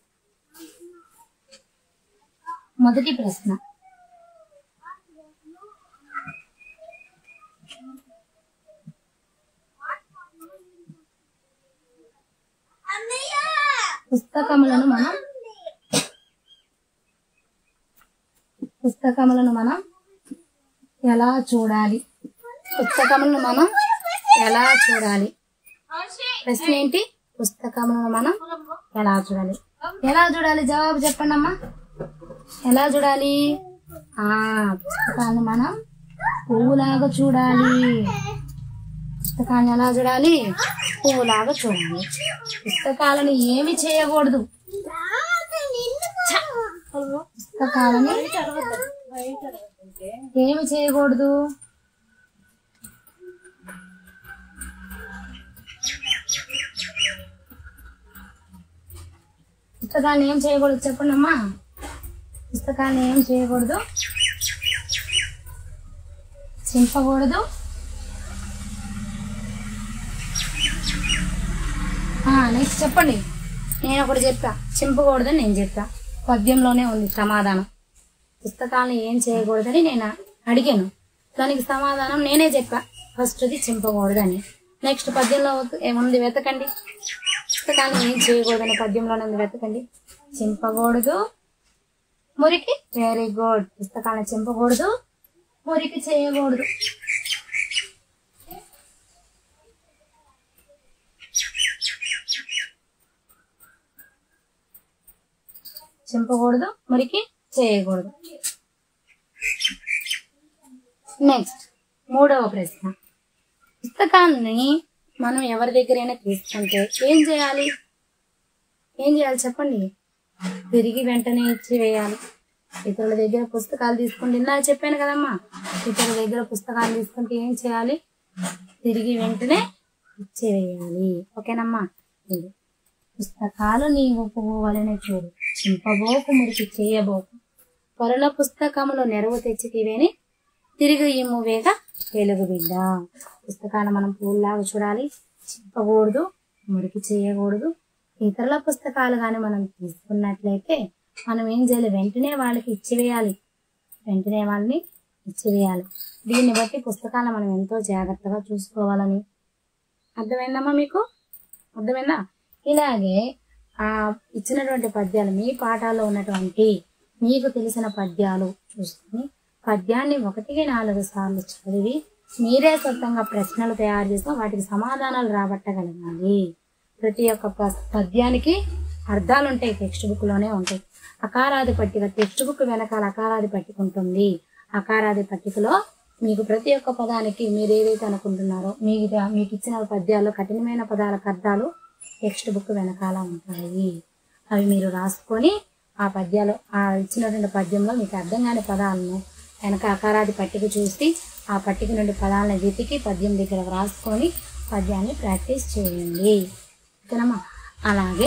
మొదటి ప్రశ్న పుస్తకములను మనం పుస్తకములను మనం ఎలా చూడాలి పుస్తకములను మనం ఎలా చూడాలి ప్రశ్న ఏంటి పుస్తకములను మనం ఎలా చూడాలి ఎలా చూడాలి జవాబు చెప్పండి అమ్మా ఎలా చూడాలి ఆ పుస్తకాన్ని మనం పువ్వులాగా చూడాలి పుస్తకాన్ని ఎలా చూడాలి పువ్వులాగా చూడాలి పుస్తకాలను ఏమి చేయకూడదు పుస్తకాలని ఏమి చేయకూడదు పుస్తకాన్ని ఏం చేయకూడదు చెప్పండి అమ్మా పుస్తకాన్ని ఏం చేయకూడదు చింపకూడదు నెక్స్ట్ చెప్పండి నేను ఒకటి చెప్పా చింపకూడదని నేను చెప్పా పద్యంలోనే ఉంది సమాధానం పుస్తకాలను ఏం చేయకూడదని నేను అడిగాను దానికి సమాధానం నేనే చెప్పా ఫస్ట్ది చింపకూడదని నెక్స్ట్ పద్యంలో ఏముంది వెతకండి పుస్తకాన్ని ఏం చేయకూడదని పద్యంలోనే ఉంది వెతకండి చింపకూడదు మురికి వెరీ గుడ్ పుస్తకాలను చింపకూడదు మురికి చేయకూడదు చింపకూడదు మురికి చేయకూడదు నెక్స్ట్ మూడవ ప్రశ్న పుస్తకాన్ని మనం ఎవరి దగ్గరైనా తీసుకుంటే ఏం చేయాలి ఏం చేయాలి చెప్పండి తిరిగి వెంటనే ఇచ్చి వేయాలి ఇతరుల దగ్గర పుస్తకాలు తీసుకుంటే ఇందా చెప్పాను కదమ్మా ఇతరుల దగ్గర పుస్తకాలు తీసుకుంటే ఏం చేయాలి తిరిగి వెంటనే ఇచ్చేవేయాలి ఓకేనమ్మా ఇది పుస్తకాలు నీ ఒప్పుకోవాలనే చూడు చింపబోకు మురికి చేయబోకు పొరల పుస్తకములు నెరవు తెచ్చితివేని తిరిగి ఇమ్మువేగా తెలుగు బిడ్డ పుస్తకాలు మనం పూల్లాగా చూడాలి చింపకూడదు మురికి చేయకూడదు ఇతరుల పుస్తకాలు కానీ మనం తీసుకున్నట్లయితే మనం ఏం చేయాలి వెంటనే వాళ్ళకి ఇచ్చివేయాలి వెంటనే వాళ్ళని ఇచ్చివేయాలి దీన్ని బట్టి పుస్తకాలను మనం ఎంతో జాగ్రత్తగా చూసుకోవాలని అర్థమైందమ్మా మీకు అర్థమైందా ఇలాగే ఆ ఇచ్చినటువంటి పద్యాలు మీ పాఠాల్లో ఉన్నటువంటి మీకు తెలిసిన పద్యాలు చూసుకుని పద్యాన్ని ఒకటికి నాలుగు సార్లు చదివి మీరే సొంతంగా ప్రశ్నలు తయారు చేసి వాటికి సమాధానాలు రాబట్టగలగాలి ప్రతి ఒక్క ప- పద్యానికి అర్థాలు ఉంటాయి టెక్స్ట్ బుక్ లోనే ఉంటాయి అకారాది పట్టిక టెక్స్ట్ బుక్ వెనకాల అకారాది పట్టిక ఉంటుంది అకారాది పట్టికలో మీకు ప్రతి ఒక్క పదానికి మీరు ఏదైతే అనుకుంటున్నారో మీకు మీకు ఇచ్చిన పద్యాల్లో కఠినమైన పదాలకు అర్థాలు టెక్స్ట్ బుక్ వెనకాల ఉంటాయి అవి మీరు రాసుకొని ఆ పద్యాలు ఆ ఇచ్చినటువంటి పద్యంలో మీకు అర్థం కాని పదాలను వెనక అకారాది పట్టిక చూసి ఆ పట్టిక నుండి పదాలను వెతికి పద్యం దగ్గర రాసుకొని పద్యాన్ని ప్రాక్టీస్ చేయండి ఓకేనమ్మా అలాగే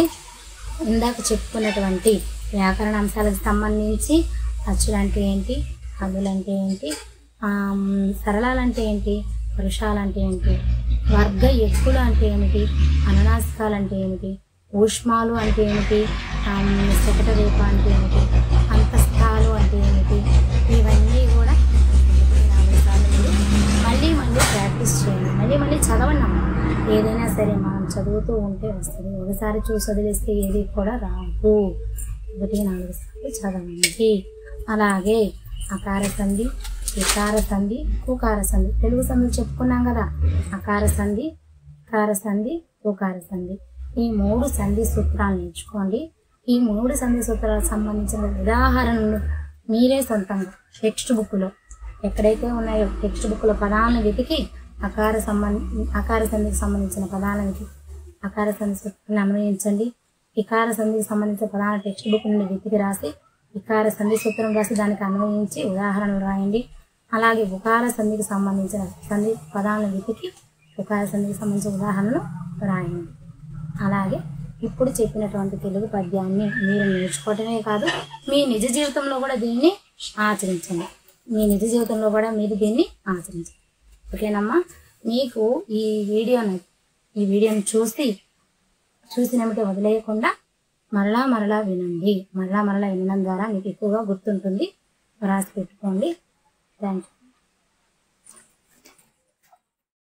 ఇందాక చెప్పుకున్నటువంటి వ్యాకరణ అంశాలకు సంబంధించి అచ్చులు అంటే ఏంటి హద్దులు అంటే ఏంటి ఆమ్, సరళాలు అంటే ఏంటి వృషాలు అంటే ఏంటి వర్గ ఎక్కులు అంటే ఏమిటి అననాసికాలు అంటే ఏమిటి ఊష్మాలు అంటే ఏమిటి ఆమ్, శకట రూప అంటే ఏమిటి అంతస్థాలు అంటే ఏమిటి ఇవన్నీ కూడా నాలుగు సార్లు మీరు మళ్ళీ మళ్ళీ ప్రాక్టీస్ చేయండి మళ్ళీ మళ్ళీ చదవండి అమ్మ ఏదైనా సరే మనం చదువుతూ ఉంటే వస్తుంది ఒకసారి చూసి వదిలేస్తే ఏది కూడా రాదు ఒకటి నాలుగు సార్లు చదవండి అలాగే అకార సంధి వికార సంధి కుకార సంధి తెలుగు సంధి చెప్పుకున్నాం కదా అకార సంధి కార సంధి కుకార సంధి ఈ మూడు సంధి సూత్రాలు నేర్చుకోండి ఈ మూడు సంధి సూత్రాలకు సంబంధించిన ఉదాహరణలు మీరే సొంతంగా టెక్స్ట్ బుక్లో ఎక్కడైతే ఉన్నాయో టెక్స్ట్ బుక్లో పదాలను వెతికి అకార సంబంధ అకార సంధికి సంబంధించిన పదాలను వెతికి అకార సంధి సూత్రాన్ని అన్వయించండి ఇకార సంధికి సంబంధించిన పదాలను టెక్స్ట్ బుక్ నుండి వెతికి రాసి ఇకార సంధి సూత్రం రాసి దానికి అన్వయించి ఉదాహరణలు రాయండి అలాగే ఉకార సంధికి సంబంధించిన సంధి పదాలను వెతికి ఉకార సంధికి సంబంధించిన ఉదాహరణలు రాయండి అలాగే ఇప్పుడు చెప్పినటువంటి తెలుగు పద్యాన్ని మీరు నేర్చుకోవటమే కాదు మీ నిజ జీవితంలో కూడా దీన్ని ఆచరించండి మీ నిజ జీవితంలో కూడా మీరు దీన్ని ఆచరించండి ఓకేనమ్మా మీకు ఈ వీడియోని ఈ వీడియోని చూసి చూసినమిటే వదిలేయకుండా మరలా మరలా వినండి మరలా మరలా వినడం ద్వారా మీకు ఎక్కువగా గుర్తుంటుంది రాసి పెట్టుకోండి థ్యాంక్ యూ